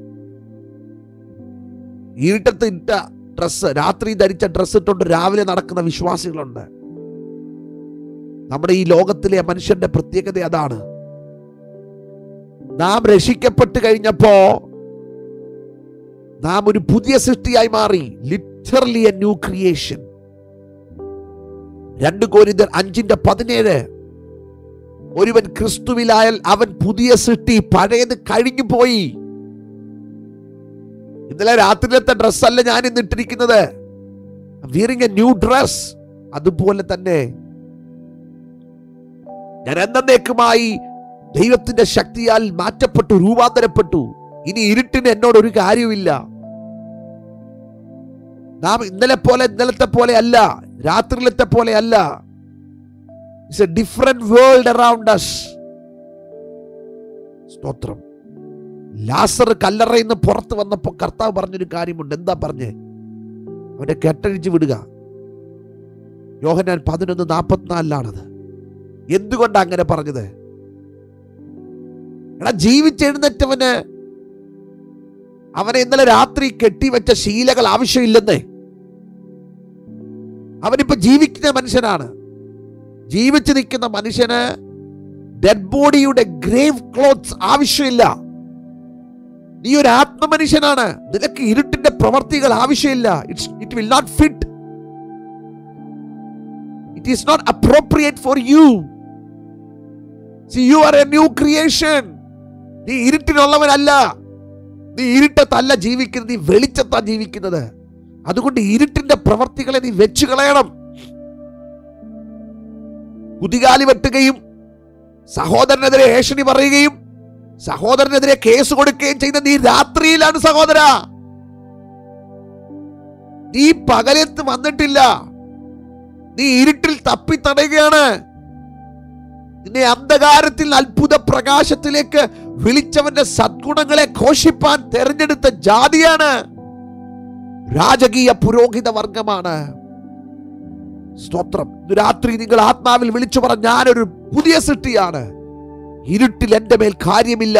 ഇരുട്ടത്ത് ഇട്ട ഡ്രസ്സ് രാത്രി ധരിച്ച ഡ്രസ്സ് ഇട്ടുകൊണ്ട് രാവിലെ നടക്കുന്ന വിശ്വാസികളുണ്ട് നമ്മുടെ ഈ ലോകത്തിലെ മനുഷ്യന്റെ പ്രത്യേകത അതാണ് നാം രക്ഷിക്കപ്പെട്ട് കഴിഞ്ഞപ്പോ നാം ഒരു പുതിയ സൃഷ്ടിയായി മാറി ലിറ്ററലി എ ന്യൂ ക്രിയേഷൻ രണ്ട് കോരിന്തർ അഞ്ചിന്റെ പതിനേഴ് ഒരുവൻ ക്രിസ്തുവിലായാൽ അവൻ പുതിയ സൃഷ്ടി പഴയത് കഴിഞ്ഞു പോയി ഇന്നലെ രാത്രിയിലത്തെ ഡ്രസ്സല്ല ഞാൻ ഇന്ന് ഇട്ടിരിക്കുന്നത് വിയറിംഗ് എ ന്യൂ ഡ്രസ് അതുപോലെ തന്നെ ഞാൻ എന്നേക്കുമായി ദൈവത്തിന്റെ ശക്തിയാൽ മാറ്റപ്പെട്ടു രൂപാന്തരപ്പെട്ടു ഇനി ഇരുട്ടിന് എന്നോട് ഒരു കാര്യമില്ല നാം ഇന്നലെ പോലെ ഇന്നലത്തെ പോലെ അല്ല രാത്രിയിലത്തെ പോലെ അല്ല it's a different world around us സ്തോത്രം ലാസർ കല്ലറയിൽ നിന്ന് പുറത്ത് വന്നപ്പോൾ കർത്താവ് പറഞ്ഞൊരു കാര്യമുണ്ട് എന്താ പറഞ്ഞേ അവന്റെ കെട്ടഴിച്ച് വിടുക യോഹനാൻ പതിനൊന്ന് നാൽപ്പത്തിനാലിലാണത് എന്തുകൊണ്ടാ അങ്ങനെ പറഞ്ഞത് എടാ ജീവിച്ചെഴുന്നേറ്റവന് അവനെ ഇന്നലെ രാത്രി കെട്ടിവെച്ച ശീലകൾ ആവശ്യമില്ലെന്നേ അവനിപ്പോ ജീവിക്കുന്ന മനുഷ്യനാണ് ജീവിച്ചു നിൽക്കുന്ന മനുഷ്യന് ഡെഡ് ബോഡിയുടെ ഗ്രേവ് ക്ലോത്ത്സ് ആവശ്യമില്ല നീ ഒരു ആത്മമനുഷ്യനാണ് നിനക്ക് ഇരുട്ടിന്റെ പ്രവർത്തികൾ ആവശ്യമില്ല it's it will not fit it is not appropriate for you see you are a new creation നീ ഇരുട്ടിനുള്ളവനല്ല നീ ഇരുട്ടത്തല്ല ജീവിക്കുന്നത് നീ വെളിച്ചത്താ ജീവിക്കുന്നത് അതുകൊണ്ട് ഇരുട്ടിന്റെ പ്രവർത്തികളെ നീ വെച്ചു കളയണം കുതികാലി വെട്ടുകയും സഹോദരനെതിരെ ഏഷണി പറയുകയും സഹോദരനെതിരെ കേസ് കൊടുക്കുകയും ചെയ്യുന്ന നീ രാത്രിയിലാണ് സഹോദര നീ പകലത്ത് വന്നിട്ടില്ല നീ ഇരുട്ടിൽ തപ്പിത്തടയുകയാണ് നിന്നെ അന്ധകാരത്തിൽ അത്ഭുത പ്രകാശത്തിലേക്ക് വിളിച്ചവന്റെ സദ്ഗുണങ്ങളെ ഘോഷിപ്പാൻ തെരഞ്ഞെടുത്ത ജാതിയാണ് രാജകീയ പുരോഹിത വർഗമാണ് സ്തോത്രം ഇന്ന് രാത്രി നിങ്ങൾ ആത്മാവിൽ വിളിച്ചു പറ ഞാനൊരു പുതിയ സൃഷ്ടിയാണ് ഇരുട്ടിൽ എന്റെ മേൽ കാര്യമില്ല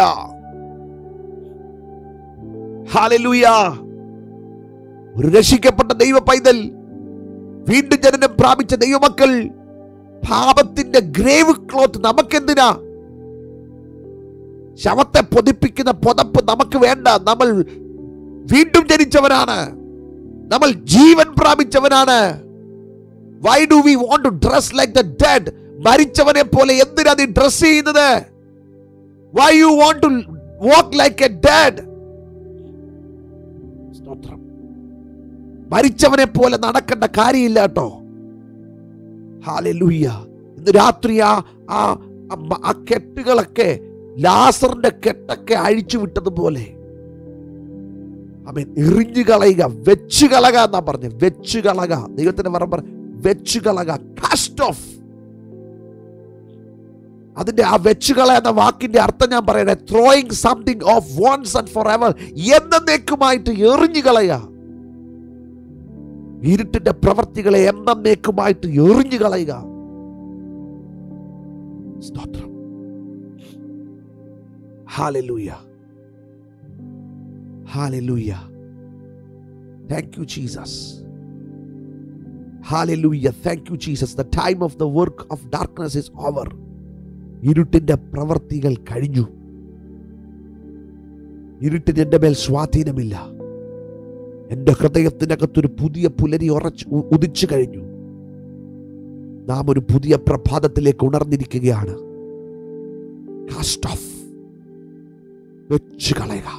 ഹാലലൂയ ഒരു രക്ഷിക്കപ്പെട്ട ദൈവ പൈതൽ വീണ്ടും ജനനം പ്രാപിച്ച ദൈവമക്കൾ പാപത്തിന്റെ ഗ്രേവ് ക്ലോത്ത് നമുക്കെന്തിനാ ശവത്തെ പൊതിപ്പിക്കുന്ന പുതപ്പ് നമുക്ക് വേണ്ട നമ്മൾ വീണ്ടും ജനിച്ചവരാണ് നമ്മൾ ജീവൻ പ്രാപിച്ചവനാണ് why do we want to dress like the dead മരിച്ചവനെ പോലെ എന്തിനാ നീ ഡ്രസ് ചെയ്യുന്നത് why you want to walk like a dead സ്തോത്രം മരിച്ചവനെ പോലെ നടക്കേണ്ട കാര്യമില്ല കേട്ടോ ഹാലലൂയ്യ ഇന്ന് രാത്രി ആ ആ ആ- ആ കെട്ടുകളൊക്കെ ലാസറിന്റെ കെട്ടൊക്കെ അഴിച്ചു വിട്ടതുപോലെ അവൻ എറിഞ്ഞു കളയുക വെച്ചു കളക എന്നാ പറഞ്ഞു വെച്ചു കളക ദൈവത്തിന്റെ പറ പറ വെച്ചു കളക കാസ്റ്റ് ഓഫ് അതിന്റെ ആ വെച്ചുകള എന്ന വാക്കിന്റെ അർത്ഥം ഞാൻ പറയണേ throwing something off once and for ever എന്നേക്കുമായിട്ട് എറിഞ്ഞു കളയുക ഇരുട്ടിന്റെ പ്രവർത്തികളെ എന്നേക്കുമായിട്ട് എറിഞ്ഞു കളയുക സ്തോത്രം hallelujah hallelujah thank you Jesus hallelujah thank you Jesus the time of the work of darkness is over ഇരുട്ടിന്റെ പ്രവർത്തികൾ കഴിഞ്ഞു ഇരുട്ടിന് എൻ്റെ മേൽ സ്വാധീനമില്ല എൻ്റെ ഹൃദയത്തിനകത്തൊരു പുതിയ പുലരി ഉറച്ച് ഉ- ഉദിച്ചു കഴിഞ്ഞു നാം ഒരു പുതിയ പ്രഭാതത്തിലേക്ക് ഉണർന്നിരിക്കുകയാണ് കാസ്റ്റ് ഓഫ് വെച്ചു കളയുക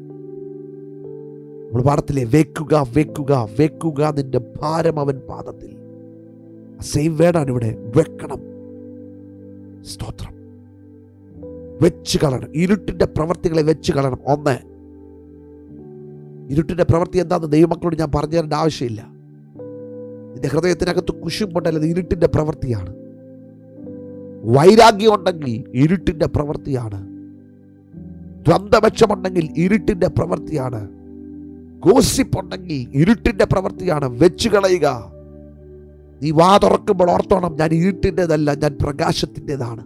നമ്മൾ പാടത്തിലെ വെക്കുക വെക്കുക വെക്കുക നിന്റെ ഭാരം അവൻ പാദത്തിൽ സെയിം വേർഡാണ് ഇവിടെ വെക്കണം സ്തോത്രം വെച്ച് കളയണം ഇരുട്ടിന്റെ പ്രവർത്തികളെ വെച്ച് കളയണം ഒന്ന് ഇരുട്ടിന്റെ പ്രവൃത്തി എന്താണെന്ന് ദൈവമക്കളോട് ഞാൻ പറഞ്ഞു തരേണ്ട ആവശ്യമില്ല നിന്റെ ഹൃദയത്തിനകത്ത് കുശുമ്പുണ്ടല്ലോ അത് ഇരുട്ടിന്റെ പ്രവൃത്തിയാണ് വൈരാഗ്യം ഉണ്ടെങ്കിൽ ഇരുട്ടിന്റെ പ്രവൃത്തിയാണ് ദ്വന്ദ്വപക്ഷമുണ്ടെങ്കിൽ ഇരുട്ടിന്റെ പ്രവൃത്തിയാണ് ഗോസിപ്പുണ്ടെങ്കിൽ ഇരുട്ടിന്റെ പ്രവൃത്തിയാണ് വെച്ചു കളയുക നീ വാ തുറക്കുമ്പോൾ ഓർത്തോണം ഞാൻ ഇരുട്ടിൻ്റെതല്ല ഞാൻ പ്രകാശത്തിൻ്റെതാണ്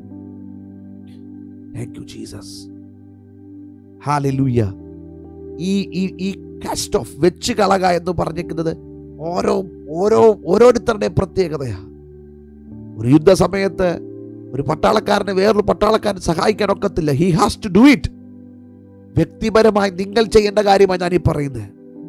താങ്ക് യു ജീസസ് ഹാലലൂയ ഈ ഈ ഈ കാസ്റ്റ് ഓഫ് വെച്ച് കളക എന്ന് പറഞ്ഞിരിക്കുന്നത് ഓരോ ഓരോ ഓരോരുത്തരുടെയും പ്രത്യേകതയാണ് ഒരു യുദ്ധസമയത്ത് ഒരു പട്ടാളക്കാരനെ വേറൊരു പട്ടാളക്കാരൻ സഹായിക്കാൻ ഒക്കത്തില്ല he has to do it വ്യക്തിപരമായി നിങ്ങൾ ചെയ്യേണ്ട കാര്യമാണ് ഞാൻ ഈ പറയുന്നത്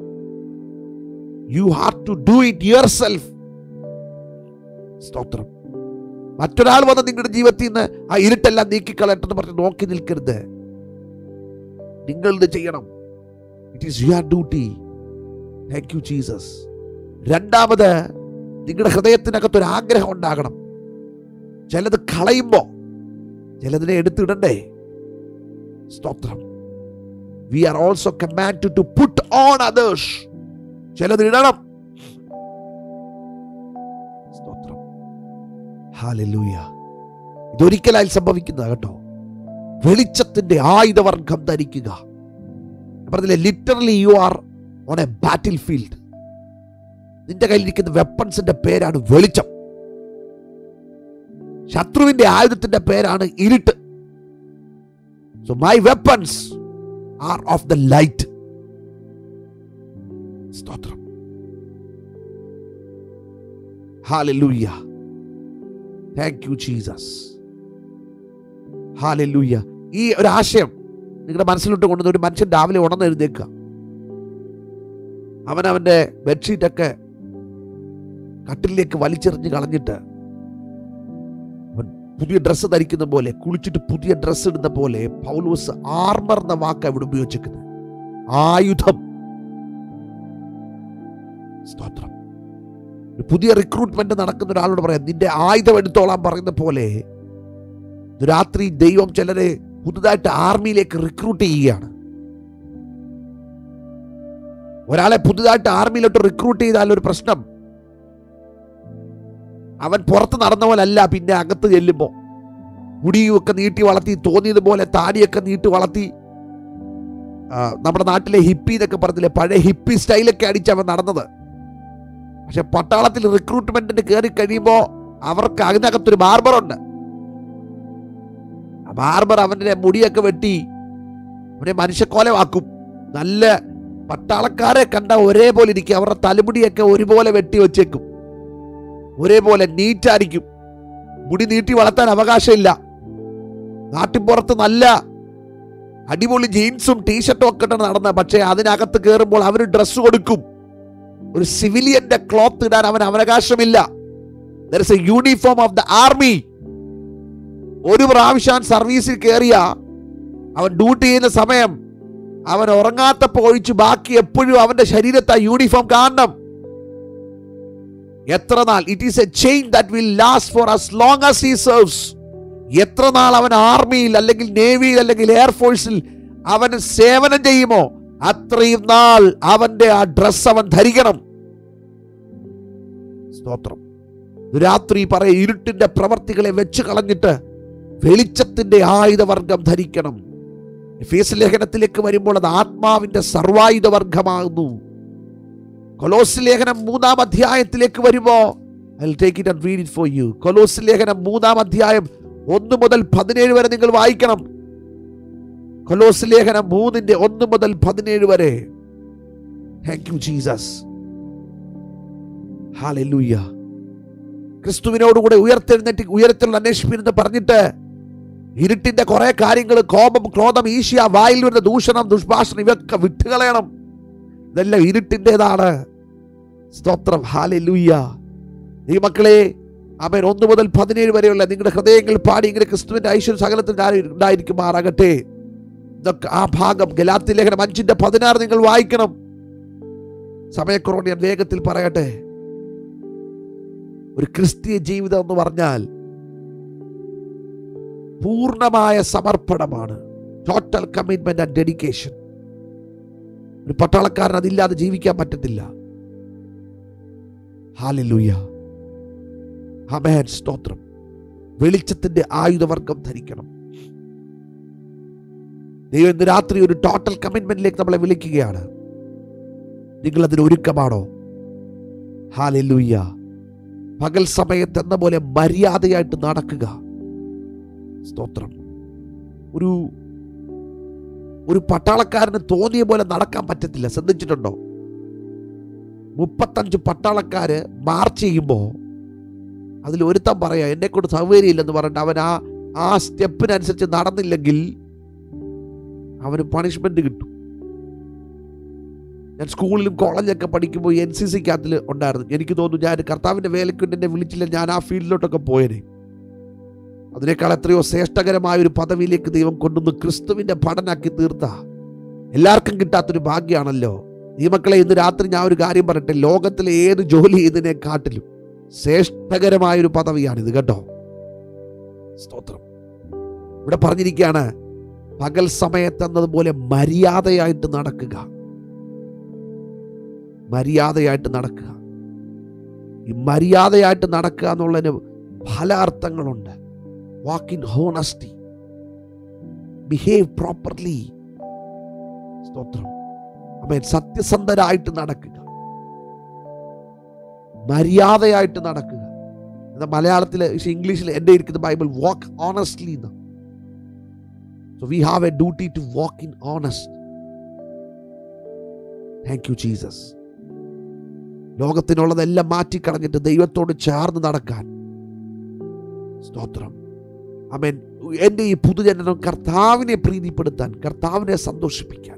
you have to do it yourself സ്തോത്രം മറ്റൊരാൾ വന്ന് നിങ്ങളുടെ ജീവിതത്തിൽ നിന്ന് ആ ഇരുട്ടെല്ലാം നീക്കിക്കളയട്ടെന്ന് പറഞ്ഞ് നോക്കി നിൽക്കരുത് നിങ്ങൾ ഇത് ചെയ്യണം it is your duty thank you Jesus രണ്ടാമത് നിങ്ങളുടെ ഹൃദയത്തിനകത്ത് ഒരു ആഗ്രഹം ഉണ്ടാകണം ചിലത് കളയുമ്പോൾ ചിലതിനെ എടുത്തിടണ്ടേ സ്തോത്രം we are also command to put on others ചിലത് ഇടണം സ്തോത്രം ഹാലലൂയ ഇതൊരിക്കലായി സംഭവിക്കുന്ന കേട്ടോ വെളിച്ചത്തിന്റെ ആയുധവർഗം ധരിക്കുക ഞാൻ പറഞ്ഞില്ലേ literally you are on a battle field നിന്റെ കയ്യിലിരിക്കുന്ന വെപ്പൺസിന്റെ പേരാണ് വെളിച്ചം ശത്രുവിന്റെ ആയുധത്തിന്റെ പേരാണ് ഇരുട്ട് so my weapons are of the light സ്തോത്രം hallelujah thank you Jesus hallelujah ഈ ഒരു ആശയം നിങ്ങളുടെ മനസ്സിലോട്ട് കൊണ്ടുവന്ന ഒരു മനുഷ്യൻ രാവിലെ ഉണർന്ന് എഴുന്നേക്കുക അവൻ അവൻ്റെ ബെഡ്ഷീറ്റൊക്കെ കട്ടിലേക്ക് വലിച്ചെറിഞ്ഞ് കളഞ്ഞിട്ട് അവൻ പുതിയ ഡ്രസ്സ് ധരിക്കുന്ന പോലെ കുളിച്ചിട്ട് പുതിയ ഡ്രസ്സ് ഇടുന്ന പോലെ പൗലോസ് ആർമർ എന്ന വാക്ക് ഇവിടെ ഉപയോഗിച്ചിരിക്കുന്നത് ആയുധം സ്തോത്രം ഒരു പുതിയ റിക്രൂട്ട്മെന്റ് നടക്കുന്ന ഒരാളോട് പറയാം നിന്റെ ആയുധം എടുത്തോളാൻ പറയുന്ന പോലെ ഇന്ന് രാത്രി ദൈവം ചിലരെ പുതുതായിട്ട് ആർമിയിലേക്ക് റിക്രൂട്ട് ചെയ്യുകയാണ് ഒരാളെ പുതുതായിട്ട് ആർമിയിലോട്ട് റിക്രൂട്ട് ചെയ്താൽ ഒരു പ്രശ്നം അവൻ പുറത്ത് നടന്ന പോലെ അല്ല പിന്നെ അകത്ത് ചെല്ലുമ്പോൾ മുടിയുമൊക്കെ നീട്ടി വളർത്തി തോന്നിയതുപോലെ താടിയൊക്കെ നീട്ടി വളർത്തി ആ, നമ്മുടെ നാട്ടിലെ ഹിപ്പി എന്നൊക്കെ പറഞ്ഞില്ലേ പഴയ ഹിപ്പി സ്റ്റൈലൊക്കെ അടിച്ച് അവൻ നടന്നത് പക്ഷെ പട്ടാളത്തിൽ റിക്രൂട്ട്മെന്റിന് കയറി കഴിയുമ്പോൾ അവർക്ക് അതിനകത്തൊരു ബാർബറുണ്ട് ആ ബാർബർ അവന്റെ മുടിയൊക്കെ വെട്ടി അവനെ മനുഷ്യക്കോലമാക്കും നല്ല പട്ടാളക്കാരെ കണ്ട ഒരേപോലെ ഇരിക്കും അവരുടെ തലമുടിയൊക്കെ ഒരുപോലെ വെട്ടി വെച്ചേക്കും ഒരേപോലെ നീറ്റായിരിക്കും മുടി നീട്ടി വളർത്താൻ അവകാശമില്ല നാട്ടിൻപുറത്ത് നല്ല അടിപൊളി ജീൻസും ടീഷർട്ടും ഒക്കെ ഇട്ടാണ് നടന്ന പക്ഷേ അതിനകത്ത് കയറുമ്പോൾ അവർ ഡ്രസ്സ് കൊടുക്കും ഒരു സിവിലിയന്റെ ക്ലോത്ത് ഇടാൻ അവൻ അവകാശമില്ല a uniform of the army ഒരു പ്രാവശ്യം സർവീസിൽ കയറിയ അവൻ ഡ്യൂട്ടി ചെയ്യുന്ന സമയം അവൻ ഉറങ്ങാത്തപ്പോ ഒഴിച്ച് ബാക്കി എപ്പോഴും അവന്റെ ശരീരത്തെ ആ യൂണിഫോം കാണണം എത്ര നാൾ it is a chain that will last for as long as he serves എത്ര നാൾ അവൻ ആർമിയിൽ അല്ലെങ്കിൽ നേവിയിൽ അല്ലെങ്കിൽ എയർഫോഴ്സിൽ അവൻ സേവനം ചെയ്യുമോ അത്രയും നാൾ അവന്റെ ആ ഡ്രസ് അവൻ ധരിക്കണം സ്തോത്രം രാത്രി പറയ ഇരുട്ടിന്റെ പ്രവർത്തികളെ വെച്ച് കളഞ്ഞിട്ട് വെളിച്ചത്തിന്റെ ആയുധവർഗം ധരിക്കണം എഫേസ് ലേഖനത്തിലേക്ക് വരുമ്പോൾ അത് ആത്മാവിന്റെ സർവായുധ വർഗമാകുന്നു കൊലോസ് ലേഖനം മൂന്നാം അധ്യായത്തിലേക്ക് വരുമ്പോ I take it and read it for you കൊലോസ് ലേഖനം മൂന്നാം അധ്യായം ഒന്ന് മുതൽ പതിനേഴ് വരെ നിങ്ങൾ വായിക്കണം കൊലോസ് ലേഖനം മൂന്നിന്റെ ഒന്ന് മുതൽ പതിനേഴ് വരെ താങ്ക് യു ജീസസ് ഹാലൂയ്യ ക്രിസ്തുവിനോടുകൂടെ ഉയർത്തെഴുന്നേറ്റ് ഉയരത്തിലുള്ള അന്വേഷിപ്പിനെന്ന് പറഞ്ഞിട്ട് ഇരുട്ടിന്റെ കുറെ കാര്യങ്ങൾ കോപം ക്രോധം ഈശിയ വായിൽ വരുന്ന ദൂഷണം ദുഷ്ഭാഷണം ഇവയൊക്കെ വിട്ടുകളയണം ഇതെല്ലാം ഇരുട്ടിൻ്റെതാണ് സ്തോത്രം ഹാലൂയ്യ ഈ മക്കളെ അവൻ ഒന്ന് മുതൽ പതിനേഴ് വരെയുള്ള നിങ്ങളുടെ ഹൃദയങ്ങൾ പാടി ഇങ്ങനെ ക്രിസ്തുവിന്റെ ഐശ്വര്യ സകലത്തിൽ ഉണ്ടായിരിക്കുമാറാകട്ടെ ഇതൊക്കെ ആ ഭാഗം ഗലാത്തി ലേഖനം അഞ്ചിന്റെ പതിനാറ് നിങ്ങൾ വായിക്കണം സമയക്കുറവ് ഞാൻ വേഗത്തിൽ പറയട്ടെ ഒരു ക്രിസ്തീയ ജീവിതം എന്ന് പറഞ്ഞാൽ പൂർണ്ണമായ സമർപ്പണമാണ് ടോട്ടൽ കമ്മിറ്റ്മെന്റ് ആൻഡ് ഡെഡിക്കേഷൻ ഒരു പട്ടാളക്കാരൻ അതില്ലാതെ ജീവിക്കാൻ പറ്റത്തില്ല ഹാലിലൂയ ഹമേൻ സ്തോത്രം വെളിച്ചത്തിന്റെ ആയുധവർഗം ധരിക്കണം ദൈവം ഇന്ന് രാത്രി ഒരു ടോട്ടൽ കമ്മിറ്റ്മെന്റിലേക്ക് നമ്മളെ വിളിക്കുകയാണ് നിങ്ങൾ അതിന് ഒരുക്കമാണോ ഹാലിലൂയ്യ പകൽ സമയത്ത് എന്ന പോലെ മര്യാദയായിട്ട് നടക്കുക സ്തോത്രം ഒരു ഒരു പട്ടാളക്കാരന് തോന്നിയ പോലെ നടക്കാൻ പറ്റത്തില്ല ശ്രദ്ധിച്ചിട്ടുണ്ടോ മുപ്പത്തഞ്ച് പട്ടാളക്കാര് മാർച്ച് ചെയ്യുമ്പോൾ അതിൽ ഒരുത്തൻ പറയാ എന്നെ കൊണ്ട് സൗകര്യമില്ലെന്ന് പറഞ്ഞിട്ട് അവൻ ആ ആ സ്റ്റെപ്പിനനുസരിച്ച് നടന്നില്ലെങ്കിൽ അവന് പണിഷ്മെന്റ് കിട്ടും ഞാൻ സ്കൂളിലും കോളേജിലൊക്കെ പഠിക്കുമ്പോൾ എൻ സി സിക്കകത്തിൽ ഉണ്ടായിരുന്നു എനിക്ക് തോന്നുന്നു ഞാൻ കർത്താവിൻ്റെ വേലയ്ക്ക് വേണ്ടി എന്നെ വിളിച്ചില്ല ഞാൻ ആ ഫീൽഡിലോട്ടൊക്കെ പോയേനെ അതിനേക്കാൾ എത്രയോ ശ്രേഷ്ഠകരമായ ഒരു പദവിയിലേക്ക് ദൈവം കൊണ്ടുവന്ന് ക്രിസ്തുവിൻ്റെ പഠനാക്കി തീർത്ത എല്ലാവർക്കും കിട്ടാത്തൊരു ഭാഗ്യമാണല്ലോ ഈ മക്കളെ ഇന്ന് രാത്രി ഞാൻ ഒരു കാര്യം പറയട്ടെ ലോകത്തിലെ ഏത് ജോലി ചെയ്തതിനെ കാട്ടിലും ശ്രേഷ്ഠകരമായ ഒരു പദവിയാണിത് കേട്ടോ സ്തോത്രം ഇവിടെ പറഞ്ഞിരിക്കുകയാണ് പകൽ സമയത്ത് എന്നതുപോലെ മര്യാദയായിട്ട് നടക്കുക മര്യാദയായിട്ട് നടക്കുക ഈ മര്യാദയായിട്ട് നടക്കുക എന്നുള്ളതിന് പല അർത്ഥങ്ങളുണ്ട് walk in honesty behave properly സ്തോത്രം അമ്മ സത്യസന്ധരായിട്ട് നടക്കുക മര്യാദയായിട്ട് നടക്കുക എന്നാൽ മലയാളത്തിൽ ഇംഗ്ലീഷിൽ എൻ്റെ ഇരിക്കുന്ന Bible walk honestly so we have a duty to walk in honest thank you Jesus ലോകത്തിനുള്ളതെല്ലാം മാറ്റിക്കളഞ്ഞിട്ട് ദൈവത്തോട് ചേർന്ന് നടക്കാൻ സ്തോത്രം അമേൻ എൻ്റെ ഈ പുതുജനനം കർത്താവിനെ പ്രീതിപ്പെടുത്താൻ കർത്താവിനെ സന്തോഷിപ്പിക്കാൻ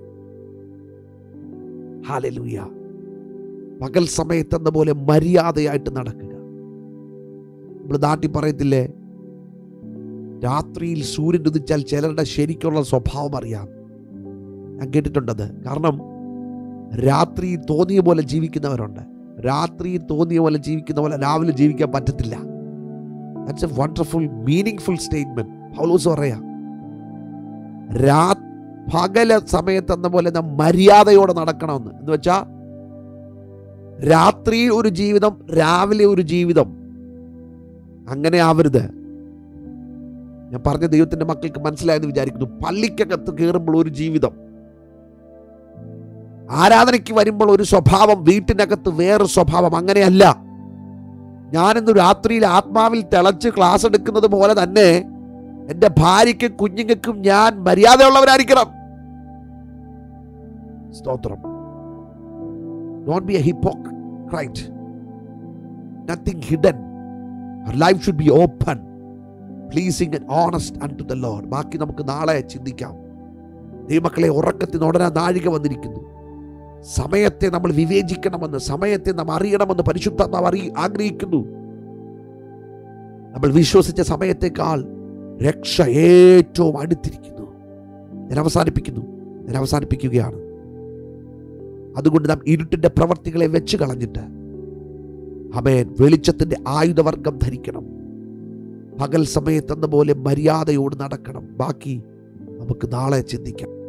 ഹാലലൂയ പകൽ സമയത്തെന്ന പോലെ മര്യാദയായിട്ട് നടക്കുക നമ്മൾ നാട്ടിൽ പറയത്തില്ലേ രാത്രിയിൽ സൂര്യൻ ഉദിച്ചാൽ ചിലരുടെ ശരിക്കുള്ള സ്വഭാവം അറിയാം ഞാൻ കേട്ടിട്ടുണ്ടത് കാരണം രാത്രി തോന്നിയ പോലെ ജീവിക്കുന്നവരുണ്ട് രാത്രി തോന്നിയ പോലെ ജീവിക്കുന്ന പോലെ രാവിലെ ജീവിക്കാൻ പറ്റത്തില്ല that's a wonderful meaningful statement Paulose പറയാ രാ പകല സമയത്ത് എന്ന പോലെ നാം മര്യാദയോടെ നടക്കണമെന്ന് എന്ന് വെച്ചാ രാത്രി ഒരു ജീവിതം രാവിലെ ഒരു ജീവിതം അങ്ങനെ ആവരുത് ഞാൻ പറഞ്ഞ ദൈവത്തിന്റെ മക്കൾക്ക് മനസ്സിലായെന്ന് വിചാരിക്കുന്നു പള്ളിക്കകത്ത് കയറുമ്പോൾ ഒരു ജീവിതം ആരാധനയ്ക്ക് വരുമ്പോൾ ഒരു സ്വഭാവം വീട്ടിനകത്ത് വേറെ സ്വഭാവം അങ്ങനെയല്ല ഞാനിന്ന് രാത്രിയിൽ ആത്മാവിൽ തിളച്ച് ക്ലാസ് എടുക്കുന്നത് പോലെ തന്നെ എൻ്റെ ഭാര്യയ്ക്കും കുഞ്ഞുങ്ങൾക്കും ഞാൻ മര്യാദയുള്ളവരായിരിക്കണം സ്തോത്രം don't be a hypocrite nothing hidden life should be open pleasing and honest unto the lord ബാക്കി നമുക്ക് നാളെ ചിന്തിക്കാം ദൈവമക്കളെ ഉറക്കത്തിന് ഉടനെ നാഴിക വന്നിരിക്കുന്നു സമയത്തെ നമ്മൾ വിവേചിക്കണമെന്ന് സമയത്തെ നാം അറിയണമെന്ന് പരിശുദ്ധാത്മാവ് അറി ആഗ്രഹിക്കുന്നു നമ്മൾ വിശ്വസിച്ച സമയത്തേക്കാൾ രക്ഷ ഏറ്റവും അടുത്തിരിക്കുന്നു ഞാൻ അവസാനിപ്പിക്കുന്നു ഞാൻ അവസാനിപ്പിക്കുകയാണ് അതുകൊണ്ട് നാം ഇരുട്ടിന്റെ പ്രവർത്തികളെ വെച്ച് കളഞ്ഞിട്ട് അമേൻ വെളിച്ചത്തിന്റെ ആയുധവർഗം ധരിക്കണം പകൽ സമയത്തെന്ന പോലെ മര്യാദയോട് നടക്കണം ബാക്കി നമുക്ക് നാളെ ചിന്തിക്കാം